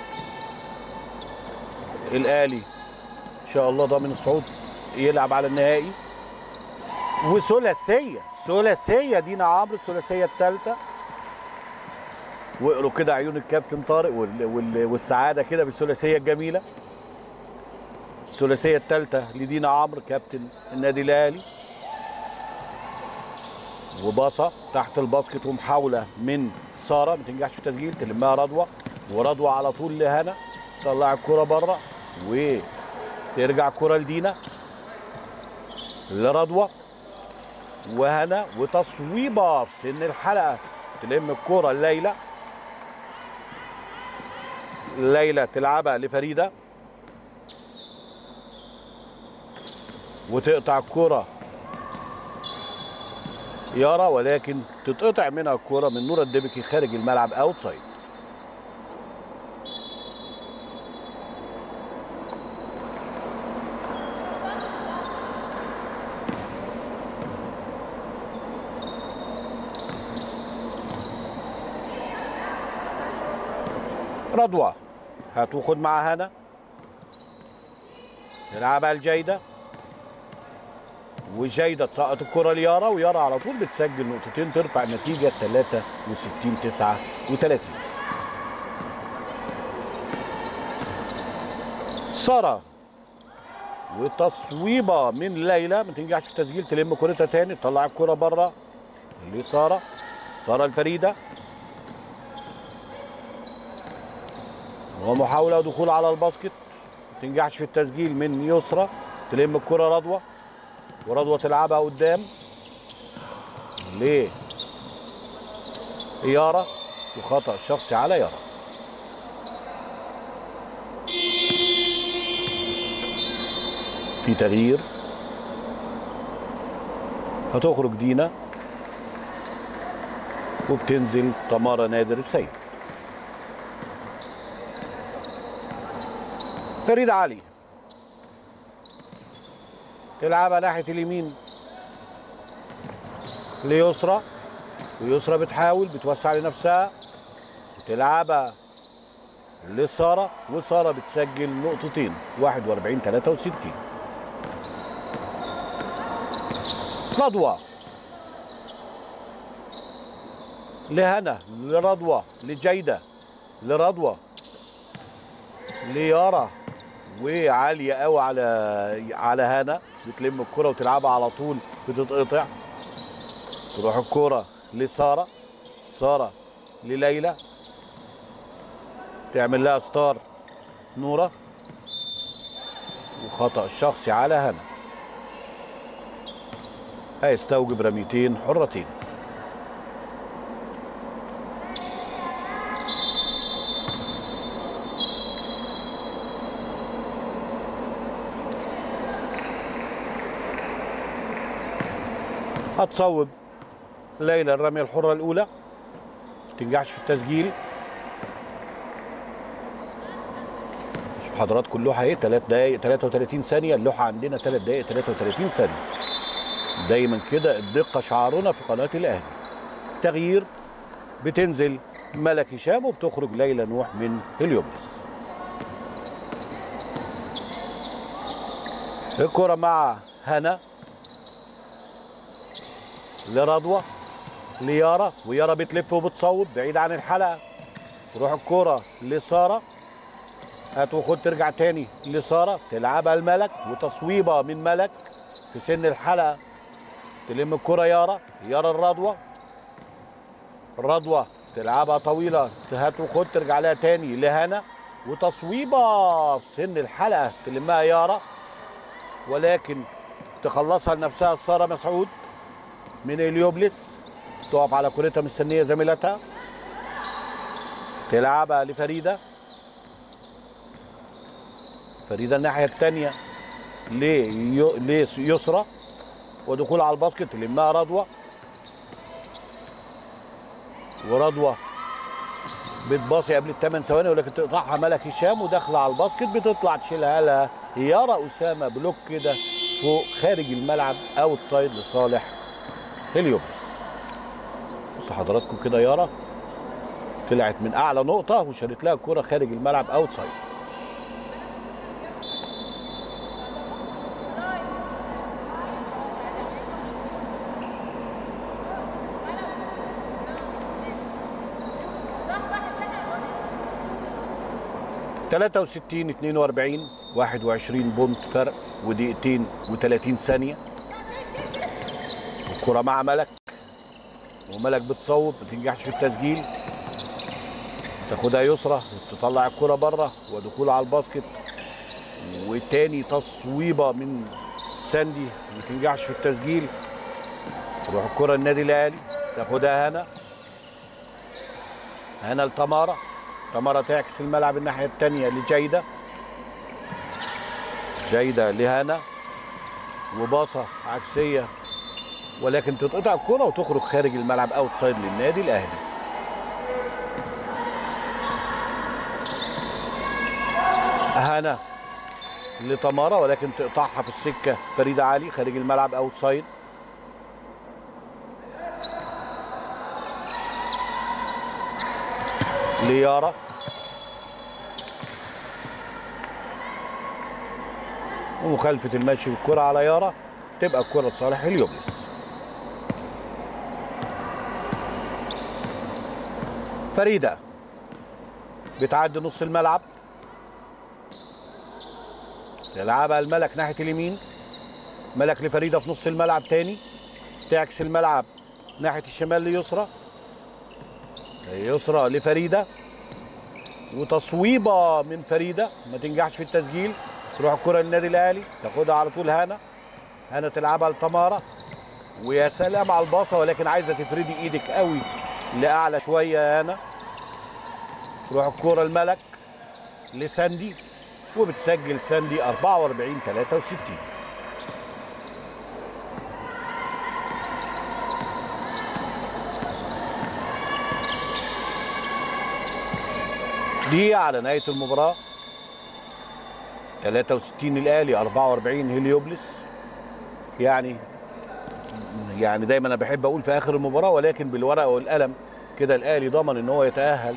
الاهلي ان شاء الله ضامن الصعود يلعب على النهائي وثلاثيه ثلاثيه دينا عمرو الثلاثيه الثالثه واقروا كده عيون الكابتن طارق وال- وال- والسعاده كده بالثلاثيه الجميله الثلاثيه الثالثه لدينا عمرو كابتن النادي الاهلي وباصه تحت الباسكت ومحاوله من ساره ما تنجحش في التسجيل تلمها رضوى ورضوى على طول لهنا طلع الكره بره وترجع الكره لدينا لرضوى وهنا وتصويبه في سن الحلقه تلم الكره ليلى ليلى تلعبها لفريده وتقطع الكره يارا ولكن تتقطع منها الكره من نور الدبكي خارج الملعب اوتسايد رضوى هتاخد مع هنا تلعبها الجيده وجيده تسقط الكره ليارا ويارا على طول بتسجل نقطتين ترفع النتيجه 63 39 ساره وتصويبه من ليلى ما تنجحش في التسجيل تلم كورتها تاني تطلع الكره بره لساره ساره الفريده ومحاوله ودخول على الباسكت ما تنجحش في التسجيل من يسرى تلم الكره رضوى ورضوى تلعبها قدام ليه يارا وخطأ شخصي على يارا في تغيير هتخرج دينا وبتنزل تمارا نادر السيد فريد علي تلعبها ناحية اليمين ليسرى ويسرى بتحاول بتوسع لنفسها تلعبها لسارة وسارة بتسجل نقطتين 41 63 رضوى لهنا لرضوى لجيدة لرضوى ليارا وعالية قوي على على هنا بتلم الكرة وتلعبها على طول بتتقطع تروح الكرة لسارة سارة لليلى تعمل لها ستار نورة وخطأ شخصي على هنا هيستوجب رميتين حرتين هتصوب ليلى الرمية الحرة الأولى تنجحش في التسجيل شوف حضراتكم اللوحة اهي 3 دقايق 33 ثانية اللوحة عندنا 3 دقايق 33 ثانية دايما كده الدقة شعارنا في قناة الأهلي تغيير بتنزل ملك هشام وبتخرج ليلى نوح من هليوبلس الكرة مع هنا لرضوى ليارا ويارا بتلف وبتصوب بعيد عن الحلقه تروح الكرة لساره هات وخد ترجع تاني لساره تلعبها الملك وتصويبه من ملك في سن الحلقه تلم الكرة يارا يارا الرضوى الرضوى تلعبها طويله هات وخد ترجع لها تاني لهنا وتصويبه في سن الحلقه تلمها يارا ولكن تخلصها لنفسها ساره مسعود من اليوبلس تقف على كورتها مستنيه زميلتها تلعبها لفريده فريده الناحيه الثانيه ليسرى ودخول على الباسكت تلمها رضوى ورضوى بتباصي قبل الثمان ثواني ولكن تقطعها ملك هشام وداخله على الباسكت بتطلع تشيلها لها يارا اسامه بلوك كده فوق خارج الملعب اوت سايد لصالح هليوبلس بصوا حضراتكم كده يارا طلعت من اعلى نقطه وشالت لها الكره خارج الملعب اوت سايد تلاتة وستين اتنين واربعين واحد وعشرين بونت فرق ودقيقتين وتلاتين ثانية الكرة مع ملك وملك بتصوب ما تنجحش في التسجيل تاخدها يسرى وتطلع الكرة بره ودخول على الباسكت والتاني تصويبة من ساندي ما تنجحش في التسجيل تروح الكرة النادي الاهلي تاخدها هنا هنا لتمارا تمارا تعكس الملعب الناحية التانية لجيدة جيدة لهنا وباصة عكسية ولكن تتقطع الكرة وتخرج خارج الملعب اوت سايد للنادي الاهلي هنا لتمارا ولكن تقطعها في السكة فريدة علي خارج الملعب اوت سايد ليارا ومخالفة المشي بالكرة على يارا تبقى الكرة لصالح اليوبلس فريدة بتعدي نص الملعب تلعبها الملك ناحية اليمين ملك لفريدة في نص الملعب تاني تعكس الملعب ناحية الشمال ليسرى يسرى لفريدة وتصويبة من فريدة ما تنجحش في التسجيل تروح الكرة للنادي الأهلي تاخدها على طول هانا هانا تلعبها لتمارا ويا سلام على الباصة ولكن عايزة تفردي ايدك قوي لأعلى شوية يا هانا تروح الكرة الملك لساندي وبتسجل ساندي 44 63 دي على نهاية المباراة 63 الأهلي 44 هليوبلس يعني يعني دايما انا بحب اقول في اخر المباراه ولكن بالورقه والقلم كده الاهلي ضمن ان هو يتاهل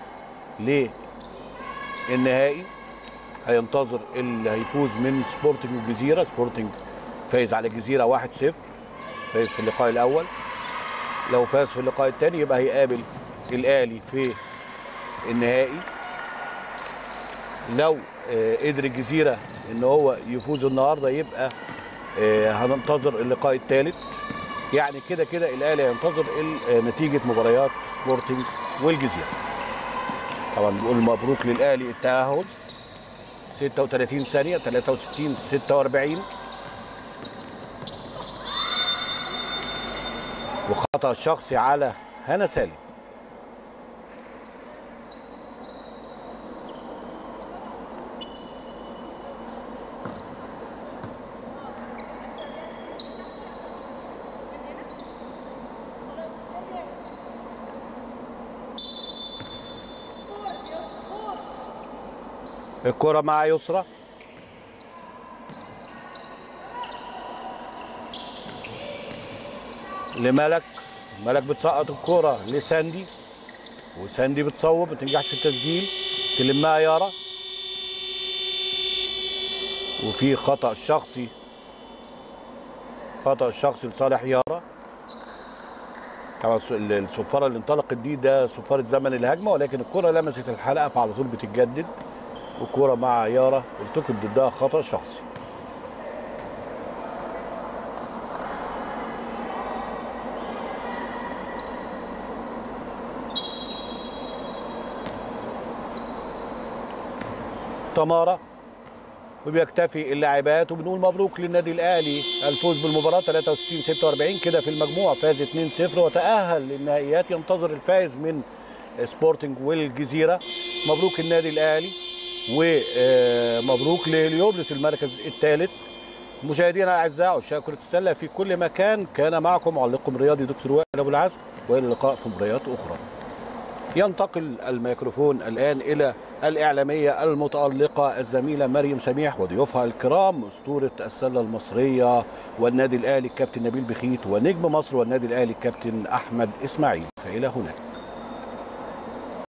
للنهائي هينتظر اللي هيفوز من سبورتنج الجزيره سبورتنج فايز على الجزيره 1-0 فايز في اللقاء الاول لو فاز في اللقاء الثاني يبقى هيقابل الاهلي في النهائي لو آه، قدر الجزيره ان هو يفوز النهارده يبقى آه، هننتظر اللقاء الثالث يعني كده كده الاهلي هينتظر ال- آه، نتيجه مباريات سبورتنج والجزيره طبعا بنقول مبروك للاهلي التاهل 36 ثانيه 63 46 وخطا شخصي على هنا سالم الكرة مع يسرى لملك ملك بتسقط الكرة لساندي وساندي بتصوب ما تنجحش في التسجيل تلمها يارا وفي خطأ شخصي خطأ شخصي لصالح يارا طبعا الص- الصفارة اللي انطلقت دي ده صفارة زمن الهجمة ولكن الكرة لمست الحلقة فعلى طول بتتجدد والكرة مع يارا ارتكب ضدها خطأ شخصي تمارا وبيكتفي اللاعبات وبنقول مبروك للنادي الاهلي الفوز بالمباراه 63 46 كده في المجموع فاز 2-0 وتاهل للنهائيات ينتظر الفائز من سبورتنج والجزيره مبروك النادي الاهلي ومبروك لليوبلس المركز الثالث مشاهدينا الاعزاء عشاق كره السله في كل مكان كان معكم معلقكم الرياضي دكتور وائل ابو العزم والى اللقاء في مباريات اخرى ينتقل الميكروفون الان الى الإعلامية المتألقة الزميلة مريم سميح وضيوفها الكرام أسطورة السلة المصرية والنادي الأهلي الكابتن نبيل بخيت ونجم مصر والنادي الأهلي الكابتن أحمد إسماعيل فإلى هناك